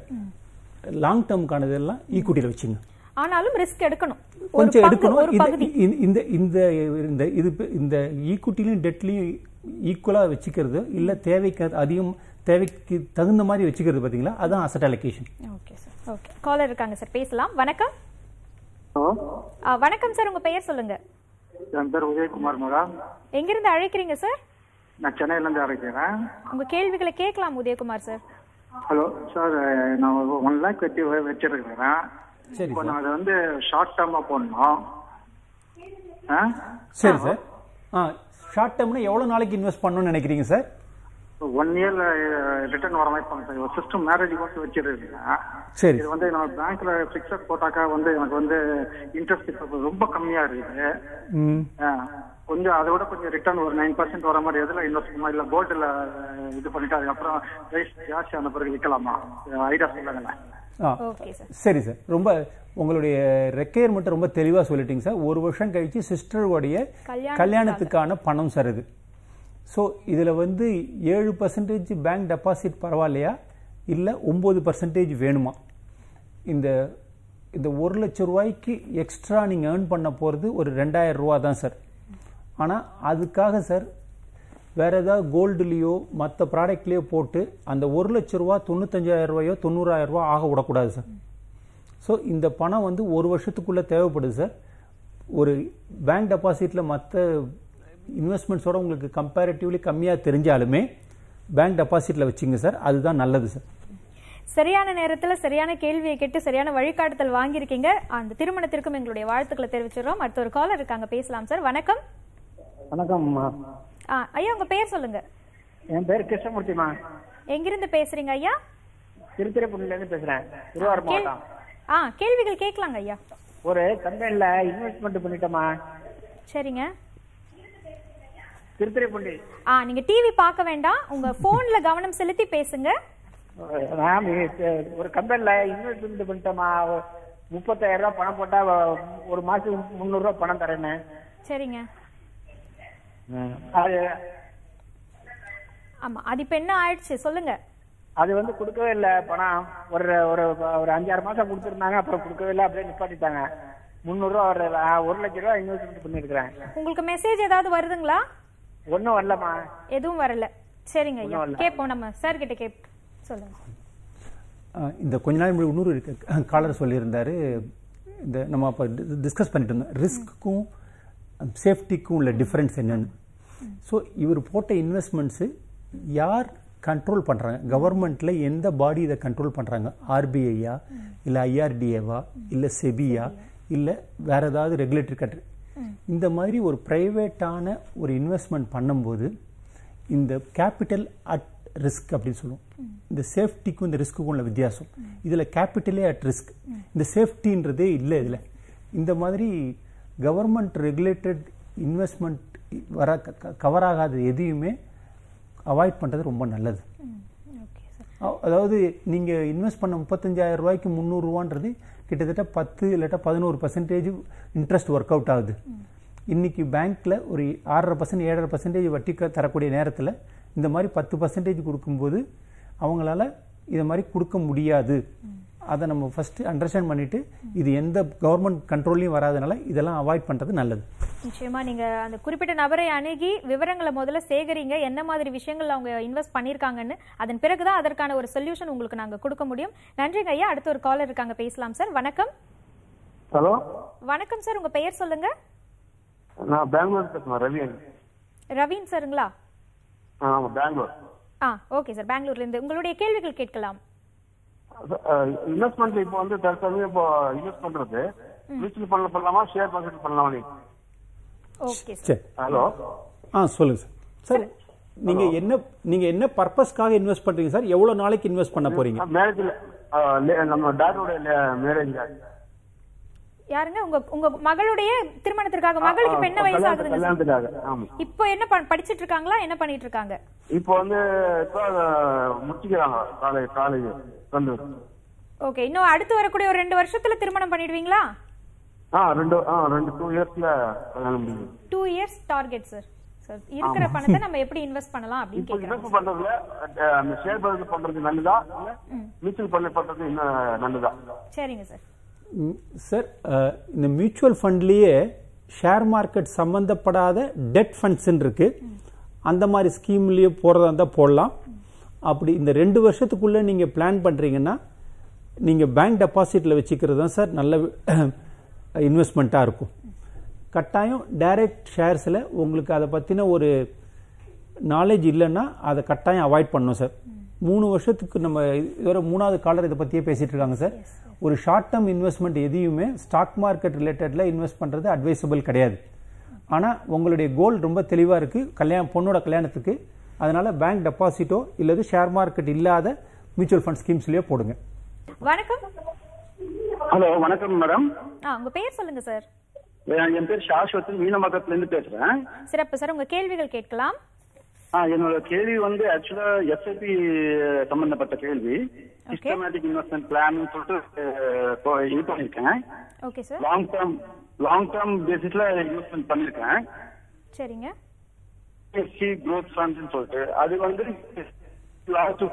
லாங் டேர்முக்கானதெல்லாம் ஈக்குட்டியில் வச்சுங்க
ஆனாலும் ரிஸ்க் எடுக்கணும் ஒரு
கொஞ்சம்
பங்கு,
எடுக்கணும்
ஒரு
இந்த-
பகுதி
இந்த இந்த இந்த இந்த இது இந்த ஈக்குட்டிலையும் டெட்லையும் ஈக்குவலாக வச்சுக்கிறது இல்லை தேவைக்கு அதிகம் தேவைக்கு தகுந்த மாதிரி வச்சுக்கிறது பார்த்தீங்களா அதான் asset allocation
okay sir okay caller இருக்காங்க சார் பேசலாம் வணக்கம் ஆ, வணக்கம் சார் உங்க பெயர் சொல்லுங்க
என் பேர் உதயகுமார் மேடம்
எங்கிருந்து அழைக்கிறீங்க சார்
நான் சென்னையில இருந்து அழைக்கிறேன்
உங்க கேள்விகளை கேட்கலாம் உதயகுமார் சார்
ஹலோ சார் நான் ஒன் லேக் வச்சு வச்சிருக்கிறேன்
சரி
இப்போ
சார்.
நான் அதை வந்து ஷார்ட் டேர்மா போடணும் ஆ
சரி சார் ஆ ஷார்ட் டேர்ம்னா எவ்வளோ நாளைக்கு இன்வெஸ்ட் பண்ணணும்னு நினைக்கிறீங்க சார்
ஒன் இயர்ல ரிட்டர்ன் வர மாதிரி பண்ண சார் சிஸ்டம் மேரேஜ் மட்டும் வச்சிருக்கேன்
சரி.
இது வந்து நான் பேங்க்ல பிக்சட் போட்டாக்கா வந்து எனக்கு வந்து இன்ட்ரெஸ்ட் இப்போ ரொம்ப கம்மியா இருக்குது
ம்
ஆ, கொஞ்சம் அதை விட கொஞ்சம் ரிட்டர்ன் ஒரு நைன் பர்சன்ட் வர மாதிரி எதுல இன்வெஸ்ட் பண்ணலாம் இல்ல கோல்டுல இது பண்ணிட்டு அதுக்கப்புறம் பிரைஸ் ஜாஸ்தி ஆன பிறகு விற்கலாமா ஐடியா சொல்லுங்களேன்
ஆ சரி சார் ரொம்ப உங்களுடைய ரெக்கையர்மெண்ட் ரொம்ப தெளிவாக சொல்லிட்டீங்க சார் ஒரு வருஷம் கழிச்சு சிஸ்டருடைய
கல்யாணத்துக்காக.
கல்யாணத்துக்கான பணம் சார் இது ஸோ இதில் வந்து ஏழு பர்சன்டேஜ் பேங்க் டெபாசிட் பரவாயில்லையா இல்லை ஒம்பது பர்சன்டேஜ் வேணுமா இந்த இந்த ஒரு லட்ச ரூபாய்க்கு எக்ஸ்ட்ரா நீங்கள் ஏர்ன் பண்ண போகிறது ஒரு ரெண்டாயிரம் ரூபா தான் சார் ஆனால் அதுக்காக சார் வேற ஏதாவது கோல்டுலேயோ மற்ற ப்ராடக்ட்லேயோ போட்டு அந்த ஒரு லட்ச ரூபா தொண்ணூத்தஞ்சாயிரம் ரூபாயோ தொண்ணூறாயிரம் ரூபா ஆக விடக்கூடாது சார் ஸோ இந்த பணம் வந்து ஒரு வருஷத்துக்குள்ளே தேவைப்படுது சார் ஒரு பேங்க் டெபாசிட்டில் மற்ற இன்வெஸ்ட்மெண்ட்ஸோட உங்களுக்கு கம்பேரிட்டிவ்லி கம்மியாக தெரிஞ்சாலுமே பேங்க் டெபாசிட்டில் வச்சுங்க சார் அதுதான் நல்லது சார்
சரியான நேரத்துல சரியான கேள்வியை கேட்டு சரியான வழிகாட்டுதல் வாங்கியிருக்கீங்க அந்த திருமணத்திற்கும் எங்களுடைய வாழ்த்துக்களை தெரிவிச்சிடறோம் அடுத்த ஒரு காலர் இருக்காங்க பேசலாம் சார் வணக்கம்
வணக்கம்
ஆ, ஐயா உங்க பேர் சொல்லுங்க
என் பேர் கிருஷ்ணமூர்த்திமா
எங்கிருந்து பேசுறீங்க ஐயா
திருத்துறைப்பூண்டில இருந்து பேசுறேன் திருவாரூர்
கேள்-
மாவட்டம்
ஆ கேள்விகள் கேட்கலாங்க ஐயா
ஒரு கம்பெனில இன்வெஸ்ட்மெண்ட் பண்ணிட்டோமா
சரிங்க
திருத்துறைப்பூண்டி
ஆ நீங்க டிவி பார்க்க வேண்டாம் உங்க போன்ல கவனம் செலுத்தி பேசுங்க
நான் ஒரு கம்பெனில இன்வெஸ்ட்மெண்ட் பண்ணிட்டோமா முப்பத்தாயிரம் ரூபாய் பணம் போட்டா ஒரு மாசத்துக்கு முந்நூறு ரூபாய் பணம் தரேன்னு
சரிங்க
அது
ஆமா அது இப்ப என்ன ஆயிடுச்சு சொல்லுங்க
அது வந்து கொடுக்கவே இல்லை பணம் ஒரு ஒரு ஒரு அஞ்சாறு மாசம் கொடுத்துருந்தாங்க அப்புறம் கொடுக்கவே இல்லை அப்படியே நிப்பாட்டிட்டாங்க முந்நூறு ரூபா ஒரு ஒரு லட்ச ரூபா இன்வெஸ்ட்மெண்ட் பண்ணிருக்கிறேன்
உங்களுக்கு மெசேஜ் ஏதாவது வருதுங்களா
ஒன்றும் வரலம்மா
எதுவும் வரல சரிங்க ஐயா
ஒண்ணும் வரல.
கேட்போம் நம்ம சார் கிட்ட கேப் சொல்லுங்க
அஹ் இந்த கொஞ்ச நாள் முன்னாடி இன்னொரு இருக்கு காலர் சொல்லியிருந்தாரு இந்த நம்ம அப்போ டிஸ்கஸ் பண்ணிட்டு இருந்தோம் ரிஸ்க்குக்கும் சேஃப்டிக்கும் உள்ள டிஃப்ரென்ஸ் என்னன்னு ஸோ இவர் போட்ட இன்வெஸ்ட்மெண்ட்ஸு யார் கண்ட்ரோல் பண்ணுறாங்க கவர்மெண்ட்டில் எந்த பாடி இதை கண்ட்ரோல் பண்ணுறாங்க ஆர்பிஐயா இல்லை ஐஆர்டிஏவா இல்லை செபியா இல்லை வேற ஏதாவது ரெகுலேட்டரி கண்ட்ரி இந்த மாதிரி ஒரு ப்ரைவேட்டான ஒரு இன்வெஸ்ட்மெண்ட் பண்ணும்போது இந்த கேபிட்டல் அட் ரிஸ்க் அப்படின்னு சொல்லுவோம் இந்த சேஃப்டிக்கும் இந்த ரிஸ்க்குக்கும் உள்ள வித்தியாசம் இதில் கேபிட்டலே அட் ரிஸ்க் இந்த சேஃப்டின்றதே இல்லை இதில் இந்த மாதிரி கவர்மெண்ட் ரெகுலேட்டட் இன்வெஸ்ட்மெண்ட் வர கவர் ஆகாத எதையுமே அவாய்ட் பண்ணுறது ரொம்ப நல்லது அ- அதாவது நீங்கள் இன்வெஸ்ட் பண்ண முப்பத்தஞ்சாயிரம் ரூபாய்க்கு முந்நூறுரூவான்றது கிட்டத்தட்ட பத்து இல்லாட்டா பதினோரு பர்சன்டேஜ் இன்ட்ரெஸ்ட் ஒர்க் அவுட் ஆகுது இன்னைக்கு பேங்க்ல ஒரு ஆறரை பர்சன்ட் ஏழரை பர்சன்டேஜ் வட்டி க- தரக்கூடிய நேரத்தில் இந்த மாதிரி பத்து பர்சன்டேஜ் கொடுக்கும்போது அவங்களால இதை மாதிரி கொடுக்க முடியாது அதை நம்ம ஃபர்ஸ்ட் அண்டர்ஸ்டாண்ட் பண்ணிட்டு இது எந்த கவர்மெண்ட் கண்ட்ரோல்லையும் வராதனால இதெல்லாம் அவாய்ட் பண்ணுறது நல்லது
நிச்சயமா நீங்க அந்த குறிப்பிட்ட நபரை அணுகி விவரங்களை முதல்ல சேகரிங்க என்ன மாதிரி விஷயங்கள் அவங்க இன்வெஸ்ட் பண்ணிருக்காங்கன்னு அதன் பிறகுதான் அதற்கான ஒரு சொல்யூஷன் உங்களுக்கு நாங்க கொடுக்க முடியும் நன்றிங்க ஐயா அடுத்த ஒரு காலர் இருக்காங்க பேசலாம் சார் வணக்கம்
ஹலோ
வணக்கம் சார் உங்க பெயர் சொல்லுங்க
நான் பெங்களூர் பேசுறேன் ரவி
ரவீன் சாருங்களா
ஆமா பெங்களூர்
ஆ ஓகே சார் பெங்களூர்ல இருந்து உங்களுடைய கேள்விகள் கேட்கலாம்
இன்வெஸ்ட்மெண்ட் இப்போ வந்து தற்சமயம் இப்போ இன்வெஸ்ட் பண்றது மியூச்சுவல் ஃபண்ட்ல பண்ணலாமா ஷேர் மார்க்கெட் பண்ணலாமா நீ
ஓகே
சரி
ஹலோ
ஆ சொல்லுங்க சார் சார் நீங்க என்ன நீங்க என்ன பர்பஸ்க்காக இன்வெஸ்ட் பண்றீங்க சார் எவ்வளவு நாளைக்கு இன்வெஸ்ட் பண்ண போறீங்க
மேரேஜ்ல நம்ம டாடோட மேரேஜ்
யாருங்க உங்க உங்க மகளுடைய திருமணத்திற்காக மகளுக்கு இப்ப என்ன வயசு ஆகுதுங்க சார்?
கல்யாணத்துக்காக ஆமா
இப்போ என்ன பண்- படிச்சிட்டு இருக்காங்களா என்ன பண்ணிட்டு இருக்காங்க
இப்போ வந்து இப்போ முடிச்சுக்கிறாங்க காலேஜ் காலேஜ் வந்து
ஓகே இன்னும் அடுத்து வரக்கூடிய ஒரு ரெண்டு வருஷத்துல திருமணம் பண்ணிடுவீங்களா
ஆ ரெண்டு ஆ ரெண்டு டூ இயர்ஸ்ல கல்யாணம் முடியும்
two years target sir sir இருக்கிற பணத்தை நம்ம எப்படி இன்வெஸ்ட் பண்ணலாம் அப்படின்னு
இப்போ
கேக்குறாங்க
இன்வெஸ்ட் பண்றதுல அஹ், அந்த ஷேர் மார்க்கெட் பண்றது நல்லதா இல்ல மியூச்சுவல் ஃபண்ட் பண்றது இன்னும் நல்லதா
சரிங்க சார்
ம், சார் அஹ், இந்த மியூச்சுவல் ஃபண்ட்லேயே ஷேர் மார்க்கெட் சம்பந்தப்படாத டெட் ஃபண்ட்ஸ் இருக்கு அந்த மாதிரி ஸ்கீம்லேயே போகிறதா இருந்தால் போடலாம் அப்படி இந்த ரெண்டு வருஷத்துக்குள்ளே நீங்கள் பிளான் பண்ணுறீங்கன்னா நீங்கள் பேங்க் டெபாசிட்டில் வச்சுக்கிறது தான் சார் நல்ல இன்வெஸ்ட்மெண்ட்டாக இருக்கும் கட்டாயம் டைரக்ட் ஷேர்ஸில் உங்களுக்கு அதை பற்றின ஒரு நாலேஜ் இல்லைன்னா அதை கட்டாயம் அவாய்ட் பண்ணணும் சார் மூணு வருஷத்துக்கு நம்ம இதுவரை மூணாவது காலர் இதை பற்றியே பேசிட்டு இருக்காங்க சார் ஒரு ஷார்ட் டேர்ம் இன்வெஸ்ட்மெண்ட் எதையுமே ஸ்டாக் மார்க்கெட் ரிலேட்டடில் இன்வெஸ்ட் பண்ணுறது அட்வைசபிள் கிடையாது ஆனால் உங்களுடைய கோல் ரொம்ப தெளிவாக இருக்குது கல்யாணம் பொண்ணோட கல்யாணத்துக்கு அதனால பேங்க் டெபாசிட்டோ இல்லது ஷேர் மார்க்கெட் இல்லாத மியூச்சுவல் ஃபண்ட் ஸ்கீம்ஸ்லயோ போடுங்க
வணக்கம்
ஹலோ வணக்கம் மேடம்
ஆ உங்க பெயர் சொல்லுங்க சார்
என் பேர் சாஸ்வத் மீனமக்கத்துல இருந்து பேசுறேன்
சிறப்பு சார் உங்க கேள்விகள் கேட்கலாம்
ஆ, என்னோட கேள்வி வந்து ஆக்சுவலா எஸ்ஐபி சம்பந்தப்பட்ட கேள்வி சிஸ்டமேட்டிக் இன்வெஸ்ட்மெண்ட் பிளான் சொல்லிட்டு அஹ், இப்போ இது பண்ணிருக்கேன்
okay sir
long term long term பேசிஸ்ல இன்வெஸ்ட்மெண்ட் பண்ணிருக்கேன்
சரிங்க
சி க்ரோத் ஃபண்ட்ஸ் சொல்லிட்டு அது வந்து லாஸ்ட்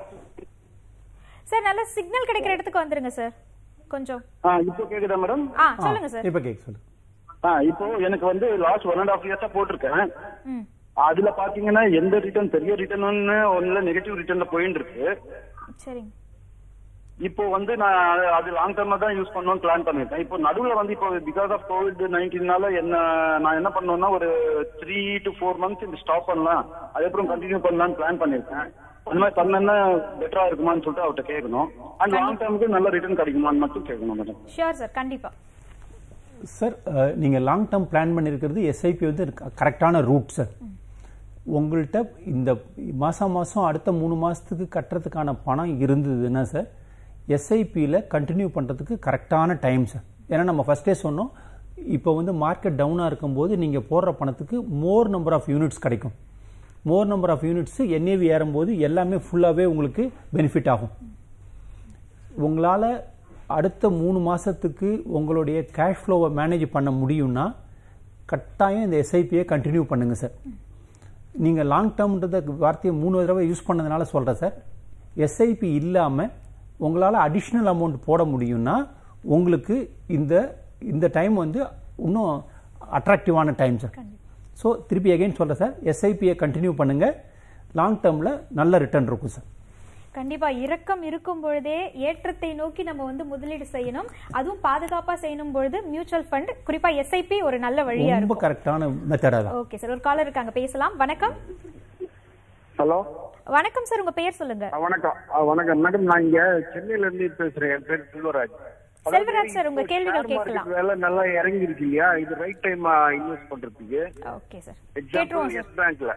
சார் நல்ல சிக்னல் கிடைக்கிற இடத்துக்கு வந்துருங்க சார் கொஞ்சம்
இப்போ கேக்குதா மேடம்
ஆ சொல்லுங்க சார்
இப்போ கேட்க சொல்லு
ஆ இப்போ எனக்கு வந்து லாஸ்ட் ஒன் அண்ட் ஆஃப் இயர்ஸா போட்டிருக்கேன்
ம்
அதுல பாத்தீங்கன்னா எந்த ரிட்டர்ன் பெரிய ரிட்டர்ன் ஒண்ணுல நெகட்டிவ் ரிட்டர்ன்ல போயிட்டு இருக்கு
சரிங்க
இப்போ வந்து நான் அது- அது லாங் டர்மா தான் யூஸ் பண்ணணும்னு பிளான் பண்ணிருக்கேன் இப்போ நடுவுல வந்து இப்போ பிகாஸ் ஆஃப் கோவிட் நைன்டீன்னால என்ன நான் என்ன பண்ணுவேன்னா ஒரு த்ரீ டு ஃபோர் மந்த்ஸ் இந்த ஸ்டாப் பண்ணலாம் அதுக்கப்புறம் கண்டினியூ பண்ணலாம்னு பிளான் பண்ணிருக்கேன் அந்த மாதிரி பண்ணா பெட்டரா இருக்குமான்னு சொல்லிட்டு அவர்கிட்ட கேட்கணும் அண்ட் லாங் டர்முக்கு நல்ல ரிட்டர்ன் கிடைக்குமான்னு மட்டும் கேட்கணும் மேடம்
ஷியோர் சார் கண்டிப்பா
சார் அஹ், நீங்க லாங் டேர்ம் பிளான் பண்ணியிருக்கிறது எஸ்ஐபி வந்து கரெக்டான ரூட் சார் உங்கள்கிட்ட இந்த மாசம் மாசம் அடுத்த மூணு மாசத்துக்கு கட்டுறதுக்கான பணம் இருந்ததுன்னா சார் எஸ்ஐபியில் கண்டினியூ பண்றதுக்கு கரெக்டான டைம் சார் ஏன்னா நம்ம ஃபர்ஸ்டே சொன்னோம் இப்போ வந்து மார்க்கெட் டவுனாக இருக்கும்போது நீங்கள் போடுற பணத்துக்கு மோர் நம்பர் ஆஃப் யூனிட்ஸ் கிடைக்கும் more number of units NAV ஏறும்போது எல்லாமே ஃபுல்லாகவே உங்களுக்கு பெனிஃபிட் ஆகும் உங்களால் அடுத்த மூணு மாதத்துக்கு உங்களுடைய கேஷ் ஃப்ளோவை மேனேஜ் பண்ண முடியும்னா கட்டாயம் இந்த எஸ்ஐபியை கண்டினியூ பண்ணுங்க சார் நீங்கள் லாங் டேர்ம்ன்றத வார்த்தையை மூணு தடவை யூஸ் பண்ணதுனால சொல்கிறேன் சார் எஸ்ஐபி இல்லாமல் உங்களால் அடிஷ்னல் அமௌண்ட் போட முடியும்னா உங்களுக்கு இந்த இந்த டைம் வந்து இன்னும் அட்ராக்டிவான டைம் சார் ஸோ திருப்பி அகைன் சொல்கிறேன் சார் எஸ்ஐபியை கண்டினியூ பண்ணுங்கள் லாங் டேர்மில் நல்ல ரிட்டர்ன் இருக்கும் சார்
கண்டிப்பா இறக்கம் இருக்கும் பொழுதே ஏற்றத்தை நோக்கி நம்ம வந்து முதலீடு செய்யணும் அதுவும் பாதுகாப்பா செய்யணும் பொழுது மியூச்சுவல் ஃபண்ட் குறிப்பா எஸ்ஐபி ஒரு நல்ல வழியா
ரொம்ப
இருக்கும்
கரெக்டான மெத்தடாக தான்
ஓகே சார் ஒரு காலர் இருக்காங்க பேசலாம் வணக்கம்
ஹலோ
வணக்கம் சார் உங்க பெயர் சொல்லுங்க
வணக்கம் ஆ, வணக்கம் மேடம் நான் இங்க சென்னையில இருந்து பேசுறேன் என் பேர் செல்வராஜ்
செல்வராஜ் சார் உங்க கேள்விகள் கேட்கலாம்
வேலை நல்லா இறங்கி இருக்கு இல்லையா இது ரைட் டைம் இன்வெஸ்ட் பண்றதுக்கு
ஓகே சார்
எக்ஸாம்பிள் எஸ் பேங்க்ல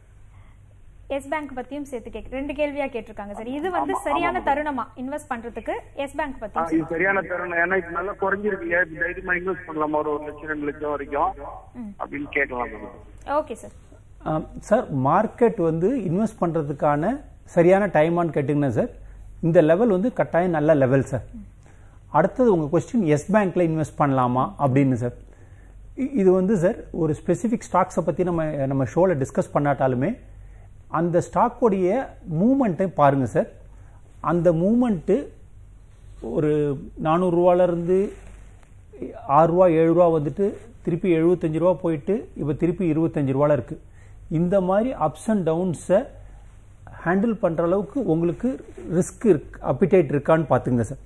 எஸ் பேங்க் பத்தியும் சேர்த்து கேட்க ரெண்டு கேள்வியா கேட்டிருக்காங்க சார் இது வந்து
ஆமா,
சரியான
ஆமா.
தருணமா இன்வெஸ்ட் பண்றதுக்கு எஸ் பேங்க்
ஆ,
பத்தியும்
இது
சேர்த்து.
சரியான தருணம் ஏன்னா இது நல்லா குறைஞ்சிருக்கு இல்லையா இது தைரியமா இன்வெஸ்ட் பண்ணலாமா ஒரு ஒரு லட்சம் ரெண்டு லட்சம் வரைக்கும்
ம்.
அப்படின்னு கேட்கலாம் மேடம்
ஓகே சார்
ஆம், சார் மார்க்கெட் வந்து இன்வெஸ்ட் பண்ணுறதுக்கான சரியான டைமான்னு கேட்டிங்கன்னா சார் இந்த லெவல் வந்து கட்டாயம் நல்ல லெவல் சார் அடுத்தது உங்கள் கொஸ்டின் எஸ் பேங்க்கில் இன்வெஸ்ட் பண்ணலாமா அப்படின்னு சார் இ- இது வந்து சார் ஒரு ஸ்பெசிஃபிக் ஸ்டாக்ஸை பற்றி நம்ம நம்ம ஷோவில் டிஸ்கஸ் பண்ணாட்டாலுமே அந்த ஸ்டாக்கோடைய மூமெண்ட்டை பாருங்கள் சார் அந்த மூமெண்ட்டு ஒரு நானூறுரூவாலேருந்து ஆறுரூவா ஏழு ரூபா வந்துட்டு திருப்பி எழுபத்தஞ்சு ரூபா போயிட்டு இப்போ திருப்பி இருபத்தஞ்சு ரூபால இருக்கு இந்த மாதிரி அப்ஸ் அண்ட் டவுன்ஸை ஹேண்டில் பண்ணுற அளவுக்கு உங்களுக்கு ரிஸ்க் இருக்கு அப்பிடைட் இருக்கான்னு பார்த்துங்க சார்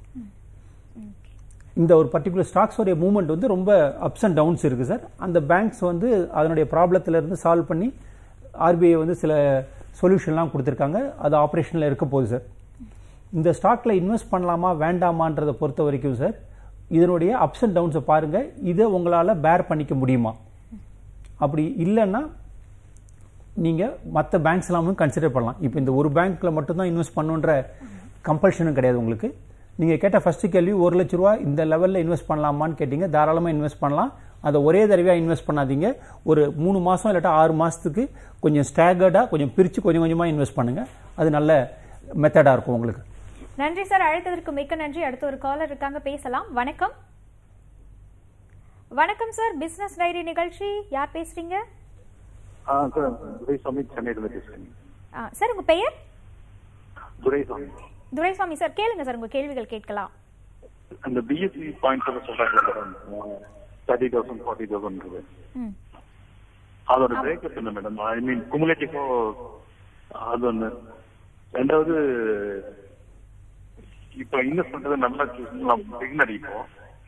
இந்த ஒரு பர்டிகுலர் ஸ்டாக்ஸோடைய மூவ்மெண்ட் வந்து ரொம்ப அப்ஸ் அண்ட் டவுன்ஸ் இருக்குது சார் அந்த பேங்க்ஸ் வந்து அதனுடைய ப்ராப்ளத்துல இருந்து சால்வ் பண்ணி ஆர்பிஐ வந்து சில சொல்யூஷன்லாம் கொடுத்துருக்காங்க அது ஆப்ரேஷனில் இருக்க போகுது சார் இந்த ஸ்டாக்ல இன்வெஸ்ட் பண்ணலாமா வேண்டாமான்றதை பொறுத்த வரைக்கும் சார் இதனுடைய அப்ஸ் அண்ட் டவுன்ஸை பாருங்க இதை உங்களால் பேர் பண்ணிக்க முடியுமா அப்படி இல்லைன்னா நீங்கள் மற்ற பேங்க்ஸ் எல்லாமும் கன்சிடர் பண்ணலாம் இப்போ இந்த ஒரு பேங்க்ல மட்டும்தான் இன்வெஸ்ட் பண்ணுன்ற கம்பல்ஷனும் கிடையாது உங்களுக்கு நீங்கள் கேட்ட ஃபர்ஸ்ட் கேள்வி ஒரு லட்ச ரூபா இந்த லெவலில் இன்வெஸ்ட் பண்ணலாமான்னு கேட்டீங்க தாராளமாக இன்வெஸ்ட் பண்ணலாம் அதை ஒரே தடவையாக இன்வெஸ்ட் பண்ணாதீங்க ஒரு மூணு மாதம் இல்லாட்டா ஆறு மாதத்துக்கு கொஞ்சம் ஸ்டாகர்டாக கொஞ்சம் பிரித்து கொஞ்சம் கொஞ்சமாக இன்வெஸ்ட் பண்ணுங்கள் அது நல்ல மெத்தடாக இருக்கும் உங்களுக்கு
நன்றி சார் அழைத்ததற்கு மிக்க நன்றி அடுத்த ஒரு காலர் இருக்காங்க பேசலாம் வணக்கம் வணக்கம் சார் பிசினஸ் டைரி நிகழ்ச்சி யார் பேசுறீங்க
ஆ சார் துரைசாமி சென்னையில பேசுறேன்
ஆ, சார் உங்க பெயர்
துரைசாமி
துரைசாமி சார் கேளுங்க சார் உங்க கேள்விகள் கேட்கலாம்
அந்த பிஎஸ்சி பாயிண்ட் சொல்றாங்க தேர்ட்டி தௌசண்ட் ஃபார்ட்டி தௌசண்ட்
ம்.
அதோட பிரேக்கப் என்ன மேடம் ஐ மீன் குமுலேட்டிவோ அது ஒண்ணு ரெண்டாவது இப்ப இன்வெஸ்ட் பண்றது நல்லா பிகினர் இப்போ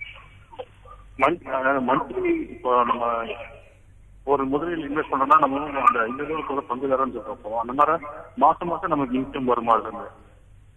மந்த்லி இப்போ நம்ம ஒரு முதலீடு இன்வெஸ்ட் பண்ணோம்னா நம்ம அந்த இந்த கூட பங்குதாரன்னு சொல்றோம் அந்த மாதிரி மாசம் மாசம் நமக்கு இன்கம் வருமா அது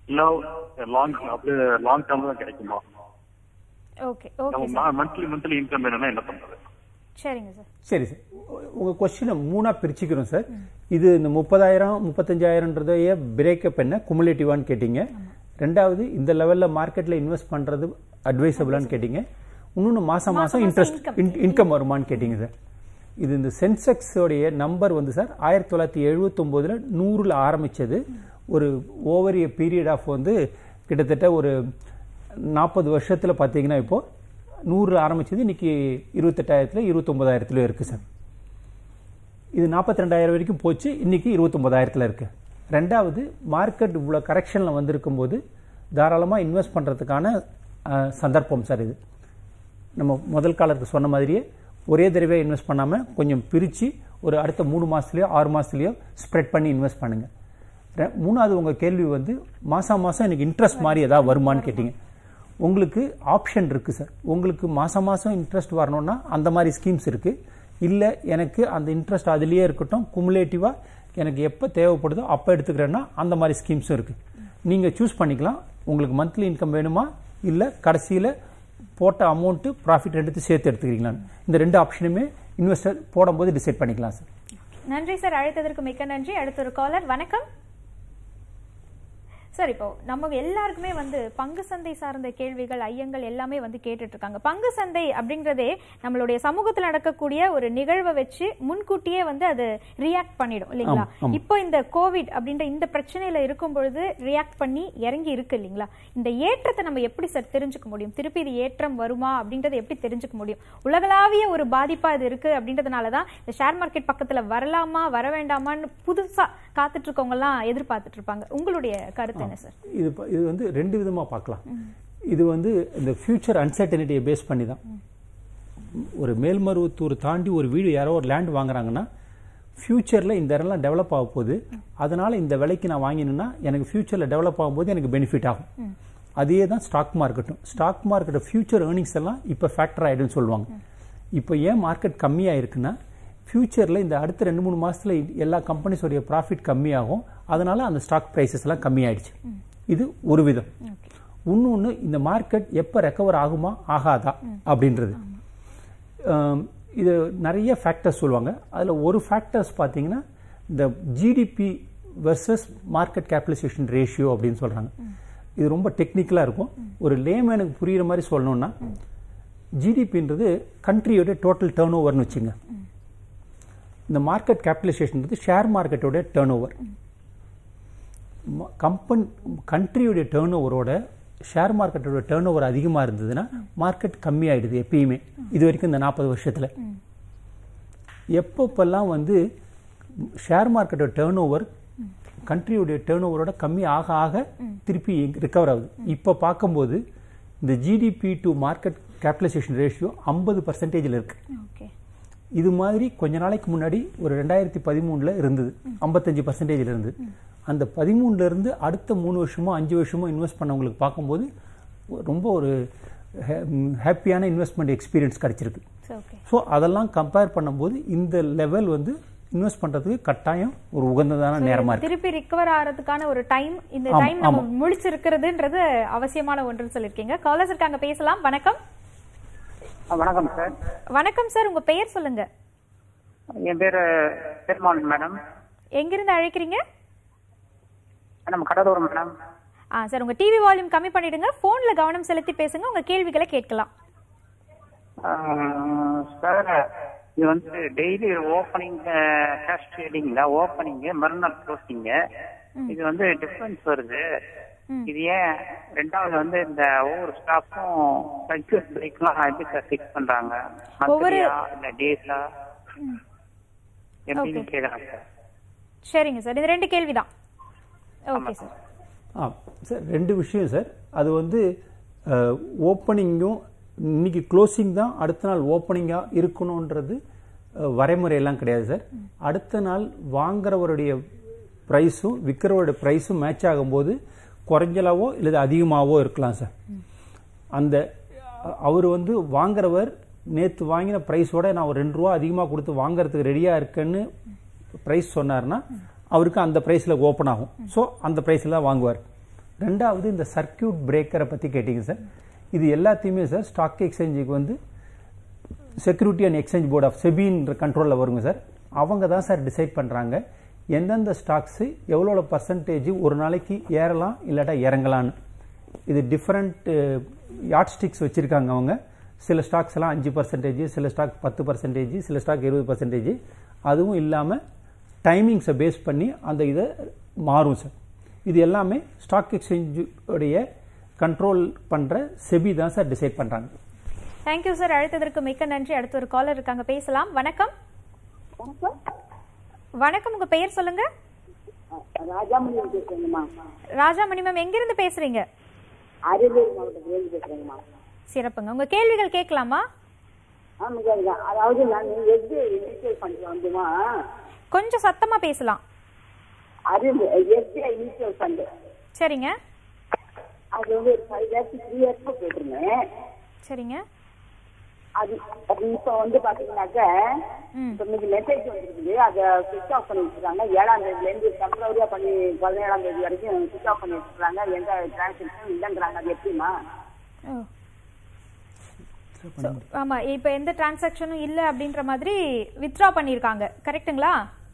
இல்ல லாங் அப்படியே லாங் டேர்ம் தான் கிடைக்குமா
ஓகே ஓகே
நம்ம
சார்
மந்த்லி மந்த்லி இன்கம் வேணும்னா என்ன பண்றது
சரிங்க சார்
சரி சார் உங்கள் கொஸ்டினை மூணாக பிரிச்சுக்கிறோம் சார் இது இந்த முப்பதாயிரம் முப்பத்தஞ்சாயிரன்றதையே பிரேக்கப் என்ன குமுலேட்டிவான்னு கேட்டீங்க ரெண்டாவது இந்த லெவலில் மார்க்கெட்டில் இன்வெஸ்ட் பண்ணுறது அட்வைசபிளான்னு கேட்டீங்க இன்னொன்று மாதம் மாதம் இன்ட்ரெஸ்ட் இன்கம் வருமான்னு கேட்டீங்க சார் இது இந்த சென்செக்ஸோடைய நம்பர் வந்து சார் ஆயிரத்தி தொள்ளாயிரத்தி எழுபத்தொம்போதில் நூறில் ஆரம்பித்தது ஒரு ஓவர் ஏ பீரியட் ஆஃப் வந்து கிட்டத்தட்ட ஒரு நாற்பது வருஷத்தில் பார்த்தீங்கன்னா இப்போது நூறில் ஆரம்பிச்சது இன்னைக்கு இருபத்தெட்டாயிரத்துல இருபத்தொம்பதாயிரத்துலையும் இருக்குது சார் இது நாற்பத்தி ரெண்டாயிரம் வரைக்கும் போச்சு இன்னைக்கு இருபத்தொம்பதாயிரத்தில் இருக்கு ரெண்டாவது மார்க்கெட் இவ்வளோ கரெக்ஷனில் வந்திருக்கும் போது தாராளமாக இன்வெஸ்ட் பண்ணுறதுக்கான சந்தர்ப்பம் சார் இது நம்ம முதல் காலருக்கு சொன்ன மாதிரியே ஒரே தடவை இன்வெஸ்ட் பண்ணாமல் கொஞ்சம் பிரித்து ஒரு அடுத்த மூணு மாதத்துலையோ ஆறு மாதத்துலையோ ஸ்ப்ரெட் பண்ணி இன்வெஸ்ட் பண்ணுங்க ரெ- மூணாவது உங்கள் கேள்வி வந்து மாதம் மாதம் எனக்கு இன்ட்ரெஸ்ட் மாதிரி ஏதாவது வருமான்னு கேட்டிங்க உங்களுக்கு ஆப்ஷன் இருக்குது சார் உங்களுக்கு மாதம் மாதம் இன்ட்ரெஸ்ட் வரணும்னா அந்த மாதிரி ஸ்கீம்ஸ் இருக்குது இல்லை எனக்கு அந்த இன்ட்ரெஸ்ட் அதுலேயே இருக்கட்டும் குமுலேட்டிவாக எனக்கு எப்போ தேவைப்படுதோ அப்போ எடுத்துக்கிறேன்னா அந்த மாதிரி ஸ்கீம்ஸும் இருக்குது நீங்கள் சூஸ் பண்ணிக்கலாம் உங்களுக்கு மந்த்லி இன்கம் வேணுமா இல்லை கடைசியில் போட்ட அமௌண்ட்டு ப்ராஃபிட் எடுத்து சேர்த்து எடுத்துக்கிறீங்களான்னு இந்த ரெண்டு ஆப்ஷனுமே இன்வெஸ்டர் போடும்போது டிசைட் பண்ணிக்கலாம் சார்
நன்றி சார் அழைத்ததற்கு மிக்க நன்றி அடுத்த ஒரு காலர் வணக்கம் சார் இப்போ நம்ம எல்லாருக்குமே வந்து பங்கு சந்தை சார்ந்த கேள்விகள் ஐயங்கள் எல்லாமே வந்து கேட்டுட்டு இருக்காங்க பங்கு சந்தை அப்படிங்கறதே நம்மளுடைய சமூகத்துல நடக்கக்கூடிய ஒரு நிகழ்வை வச்சு முன்கூட்டியே வந்து அது ரியாக்ட் பண்ணிடும் இல்லைங்களா
ஆமா, ஆமா.
இப்போ இந்த கோவிட் அப்படின்ற இந்த பிரச்சனையில இருக்கும் பொழுது ரியாக்ட் பண்ணி இறங்கி இருக்கு இல்லைங்களா இந்த ஏற்றத்தை நம்ம எப்படி சார் தெரிஞ்சுக்க முடியும் திருப்பி இது ஏற்றம் வருமா அப்படின்றத எப்படி தெரிஞ்சுக்க முடியும் உலகளாவிய ஒரு பாதிப்பா இது இருக்கு அப்படின்றதுனால தான் இந்த ஷேர் மார்க்கெட் பக்கத்துல வரலாமா வர வேண்டாமான்னு புதுசா காத்துட்டு இருக்கவங்க எல்லாம் எதிர்பார்த்துட்டு இருப்பாங்க உங்களுடைய கருத்து என்ன சார்
இது ப- இது வந்து ரெண்டு விதமாக பார்க்கலாம் இது வந்து இந்த ஃபியூச்சர் அன்சர்டனிட்டியை பேஸ் பண்ணி தான் ஒரு மேல்மருவத்தூர் தாண்டி ஒரு வீடு யாரோ ஒரு லேண்ட் வாங்குறாங்கன்னா ஃபியூச்சரில் இந்த இடம்லாம் டெவலப் ஆக போகுது அதனால இந்த விலைக்கு நான் வாங்கினேன்னா எனக்கு ஃபியூச்சரில் டெவலப் ஆகும்போது எனக்கு பெனிஃபிட் ஆகும் அதே தான் ஸ்டாக் மார்க்கெட்டும் ஸ்டாக் மார்க்கெட் ஃபியூச்சர் ஏர்னிங்ஸ் எல்லாம் இப்போ ஃபேக்டர் ஆகிடும்னு சொல்லுவாங்க இப்போ ஏன் மார்க்கெட் கம்மியாக இருக்குன்னா ஃபியூச்சரில் இந்த அடுத்த ரெண்டு மூணு மாசத்துல எல்லா கம்பெனிஸோடைய ப்ராஃபிட் கம்மியாகும் அதனால அந்த ஸ்டாக் ப்ரைஸஸ் எல்லாம் கம்மியாயிடுச்சு இது ஒரு விதம் இன்னொன்று இந்த மார்க்கெட் எப்போ ரெக்கவர் ஆகுமா ஆகாதா அப்படின்றது ஆம், இது நிறைய ஃபேக்டர்ஸ் சொல்லுவாங்க அதில் ஒரு ஃபேக்டர்ஸ் பார்த்தீங்கன்னா இந்த GDP versus market capitalisation ratio அப்படின்னு சொல்கிறாங்க இது ரொம்ப டெக்னிக்கலாக இருக்கும் ஒரு லேமேனுக்கு புரியுற மாதிரி சொல்லணும்னா ஜிடிபின்றது கண்ட்ரியோட டோட்டல் டேர்ன் ஓவர்னு வச்சுங்க இந்த மார்க்கெட் கேபிடலைசேஷன்றது ஷேர் மார்க்கெட்டோட டேர்ன் ஓவர் கம்பெனி கண்ட்ரியோடைய டேர்ன் ஓவரோட ஷேர் மார்க்கெட்டோட டேர்ன் ஓவர் அதிகமாக இருந்ததுன்னா மார்க்கெட் கம்மியாயிடுது எப்பயுமே இது வரைக்கும் இந்த நாற்பது வருஷத்தில் எப்பப்பெல்லாம் வந்து ஷேர் மார்க்கெட்டோட டேர்ன் ஓவர் கண்ட்ரியோடைய டேர்ன் ஓவரோட கம்மி ஆக ஆக திருப்பி ரிகவர் ஆகுது இப்போ பார்க்கும்போது இந்த GDP to market capitalisation ratio ஐம்பது பர்சன்டேஜில் இருக்கு
ஓகே
இது மாதிரி கொஞ்ச நாளைக்கு முன்னாடி ஒரு ரெண்டாயிரத்தி பதிமூணுல இருந்தது ஐம்பத்தஞ்சு பர்சன்டேஜில் இருந்தது அந்த பதிமூணுல இருந்து அடுத்த மூணு வருஷமோ அஞ்சு வருஷமோ இன்வெஸ்ட் பண்ணவங்களுக்கு பார்க்கும்போது ரொம்ப ஒரு ஹாப்பியான இன்வெஸ்ட்மெண்ட் எக்ஸ்பீரியன்ஸ் கிடைச்சிருக்கு
ஓகே
ஸோ அதெல்லாம் கம்பேர் பண்ணும்போது இந்த லெவல் வந்து இன்வெஸ்ட் பண்றதுக்கு கட்டாயம் ஒரு உகந்ததான நேரமா இருக்கு
திருப்பி ரிகவர் ஆகிறதுக்கான ஒரு டைம் இந்த
ஆமா,
டைம் நம்ம
ஆமா.
முழிச்சிருக்கிறதுன்றது அவசியமான ஒன்றுன்னு சொல்லியிருக்கீங்க காலர்ஸ் இருக்காங்க பேசலாம் வணக்கம்
வணக்கம் சார்
வணக்கம் சார் உங்க பெயர் சொல்லுங்க
என் பேரு பெருமாள் மேடம்
எங்கிருந்து அழைக்கிறீங்க
மேடம் கடலூர் மேடம்
ஆ சார் உங்க டிவி வால்யூம் கம்மி பண்ணிடுங்க போன்ல கவனம் செலுத்தி பேசுங்க உங்க கேள்விகளை கேட்கலாம்
சார் இது வந்து டெய்லி ஓப்பனிங் கேஷ் ட்ரேடிங்ல ஓப்பனிங் மறுநாள் க்ளோசிங் இது வந்து டிஃபரன்ஸ் வருது இது ஏன் ரெண்டாவது வந்து இந்த ஒவ்வொரு ஸ்டாஃப்பும் சர்க்கியூட் பிரேக்லாம் எப்படி சார் ஃபிக்ஸ் பண்றாங்க
ஒவ்வொரு-
மந்த்லியா இல்ல டேஸா எப்படின்னு
Okay.
கேட்கலாம் சார்
சரிங்க சார் இது ரெண்டு கேள்விதான் ஓகே சார்
ஆ சார் ரெண்டு விஷயம் சார் அது வந்து ஓப்பனிங்கும் இன்னைக்கு க்ளோசிங் தான் அடுத்த நாள் ஓப்பனிங்காக இருக்கணுன்றது அஹ், வரைமுறையெல்லாம் கிடையாது சார் அடுத்த நாள் வாங்குறவருடைய ப்ரைஸும் விற்கிறவருடைய ப்ரைஸும் மேட்ச் ஆகும்போது குறைஞ்சலாவோ இல்லை அதிகமாகவோ இருக்கலாம் சார் அந்த அவர் வந்து வாங்குறவர் நேற்று வாங்கின ப்ரைஸோட நான் ஒரு ரெண்டு ரூபா அதிகமாக கொடுத்து வாங்குறதுக்கு ரெடியாக இருக்கேன்னு ப்ரைஸ் சொன்னார்னா அவருக்கு அந்த ப்ரைஸில் ஓப்பன் ஆகும் ஸோ அந்த ப்ரைஸில் தான் வாங்குவார் ரெண்டாவது இந்த சர்க்கியூட் பிரேக்கரை பற்றி கேட்டிங்க சார் இது எல்லாத்தையுமே சார் ஸ்டாக் எக்ஸ்சேஞ்சுக்கு வந்து security and exchange board of செபின்ற கண்ட்ரோலில் வருங்க சார் அவங்க தான் சார் டிசைட் பண்ணுறாங்க எந்தெந்த ஸ்டாக்ஸு எவ்வளோ பர்சன்டேஜ் ஒரு நாளைக்கு ஏறலாம் இல்லாட்டா இறங்கலான்னு இது டிஃப்ரெண்ட் யாட் ஸ்டிக்ஸ் வச்சுருக்காங்க அவங்க சில ஸ்டாக்ஸ் எல்லாம் அஞ்சு பர்சன்டேஜ் சில ஸ்டாக் பத்து பர்சன்டேஜ் சில ஸ்டாக் இருபது பர்சன்டேஜ் அதுவும் இல்லாமல் டைமிங்ஸை பேஸ் பண்ணி அந்த இதை மாறும் சார் இது எல்லாமே ஸ்டாக் எக்ஸ்சேஞ்சுடைய கண்ட்ரோல் பண்ணுற செபி தான் சார் டிசைட் பண்ணுறாங்க
தேங்க்யூ சார் அழைத்ததற்கு மிக்க நன்றி அடுத்து ஒரு காலர் இருக்காங்க பேசலாம் வணக்கம் வணக்கம் உங்க பெயர் சொல்லுங்க
ராஜாமணி பேசுறேங்கம்மா
ராஜாமணி மேம் எங்கிருந்து பேசுறீங்க
அரியலூர் மாவட்டத்திலேருந்து பேசுறேங்கம்மா
சிறப்புங்க உங்க கேள்விகள் கேட்கலாமா
ஆமாங்க அதாவது நான் எது இனிஷியல் ஃபண்ட் வந்துமா
கொஞ்சம் சத்தமா பேசலாம்
அரியலூர் எஸ்பிஐ இனிஷியல் ஃபண்ட்
சரிங்க
அது வந்து ஒரு ஃபைவ் லேக்ஸ் த்ரீ இயர்ஸ் போட்டிருந்தேன்
சரிங்க
அது அது இப்போ வந்து பாத்தீங்கன்னாக்க இப்போ இன்னைக்கு மெசேஜ் வந்துருக்குது அதை சுவிச் ஆஃப் பண்ணி வச்சிருக்காங்க ஏழாம் தேதியில இருந்து டெம்பரரியா பண்ணி பதினேழாம் தேதி வரைக்கும் சுவிச் ஆஃப் பண்ணி வச்சிருக்காங்க எந்த டிரான்சாக்ஷனும் இல்லைங்கிறாங்க அது எப்படிமா
ஓ. So, ஆமா இப்ப எந்த டிரான்சாக்ஷனும் இல்ல அப்படின்ற மாதிரி வித்ட்ரா பண்ணிருக்காங்க கரெக்ட்டுங்களா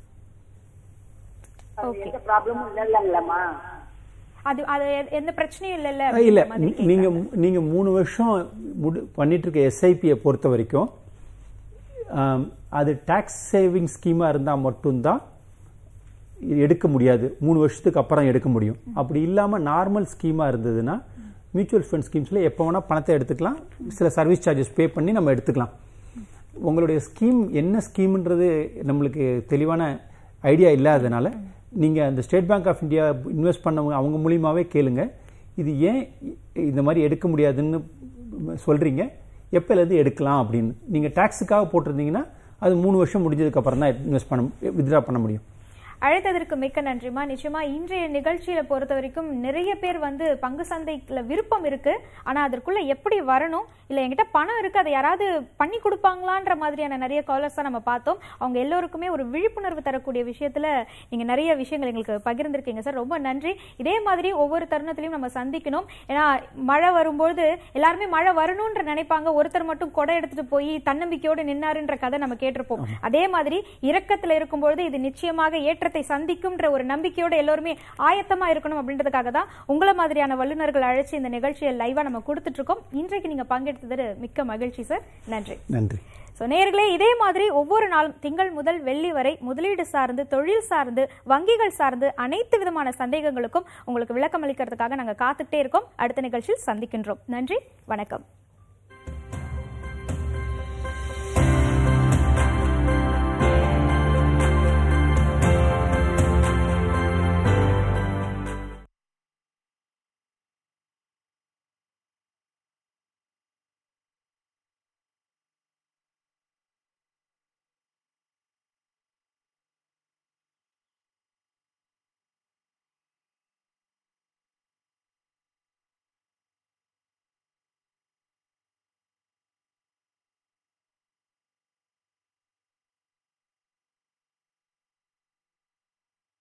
அது எந்த ப்ராப்ளமும் இல்லைங்களாம்மா
அது அது எ- எந்த பிரச்சனையும் இல்லல்ல
இல்ல
அப்படின்ற மாதிரி
நீ- நீங்க நீங்க மூணு வருஷம் முடி பண்ணிட்டு இருக்க எஸ்ஐபியை பொறுத்த வரைக்கும் ஆம், அது டாக்ஸ் சேவிங் ஸ்கீமா இருந்தா மட்டும்தான் இது எடுக்க முடியாது மூணு வருஷத்துக்கு அப்புறம் எடுக்க முடியும் அப்படி இல்லாம நார்மல் ஸ்கீமா இருந்ததுன்னா மியூச்சுவல் ஃபண்ட் ஸ்கீம்ஸ்ல எப்போ வேணா பணத்தை எடுத்துக்கலாம் சில சர்வீஸ் சார்ஜஸ் பே பண்ணி நம்ம எடுத்துக்கலாம் உங்களுடைய ஸ்கீம் என்ன ஸ்கீம்ன்றது நம்மளுக்கு தெளிவான ஐடியா இல்லாததுனால நீங்க அந்த ஸ்டேட் பேங்க் ஆஃப் இந்தியா இன்வெஸ்ட் பண்ணவங்க அவங்க மூலியமாவே கேளுங்க இது ஏன் இந்த மாதிரி எடுக்க முடியாதுன்னு சொல்றீங்க எப்போலேருந்து எடுக்கலாம் அப்படின்னு நீங்க டாக்ஸுக்காக போட்டிருந்தீங்கன்னா அது மூணு வருஷம் முடிஞ்சதுக்கு அப்புறம் தான் இன்வெஸ்ட் பண்ண வித்ட்ரா பண்ண முடியும்
அழைத்ததற்கு மிக்க நன்றிமா நிச்சயமா இன்றைய நிகழ்ச்சியில பொறுத்த வரைக்கும் நிறைய பேர் வந்து பங்கு சந்தைக்குள்ள விருப்பம் இருக்கு ஆனா அதற்குள்ள எப்படி வரணும் இல்ல என்கிட்ட பணம் இருக்கு அதை யாராவது பண்ணி கொடுப்பாங்களான்ற மாதிரியான நிறைய காலர்ஸ் தான் நம்ம பார்த்தோம் அவங்க எல்லோருக்குமே ஒரு விழிப்புணர்வு தரக்கூடிய விஷயத்துல நீங்க நிறைய விஷயங்கள் எங்களுக்கு பகிர்ந்திருக்கீங்க சார் ரொம்ப நன்றி இதே மாதிரி ஒவ்வொரு தருணத்திலையும் நம்ம சந்திக்கணும் ஏன்னா மழை வரும்போது எல்லாருமே மழை வரணும்ன்ற நினைப்பாங்க ஒருத்தர் மட்டும் கொடை எடுத்துட்டு போய் தன்னம்பிக்கையோடு நின்னாருன்ற கதை நம்ம கேட்டிருப்போம் அதே மாதிரி இரக்கத்துல இருக்கும்பொழுது இது நிச்சயமாக ஏற்றத்தை சந்திக்கும்ன்ற ஒரு நம்பிக்கையோட எல்லோருமே ஆயத்தமா இருக்கணும் அப்படின்றதுக்காக தான் உங்களை மாதிரியான வல்லுநர்கள் அழைச்சு இந்த நிகழ்ச்சியை லைவா நம்ம கொடுத்துட்டு இருக்கோம் இன்றைக்கு நீங்க பங்கெடுத்தது மிக்க மகிழ்ச்சி சார் நன்றி
நன்றி
ஸோ நேயர்களே இதே மாதிரி ஒவ்வொரு நாளும் திங்கள் முதல் வெள்ளி வரை முதலீடு சார்ந்து தொழில் சார்ந்து வங்கிகள் சார்ந்து அனைத்து விதமான சந்தேகங்களுக்கும் உங்களுக்கு விளக்கம் அளிக்கிறதுக்காக நாங்கள் காத்துக்கிட்டே இருக்கோம் அடுத்த நிகழ்ச்சியில் சந்திக்கின்றோம் நன்றி வணக்கம்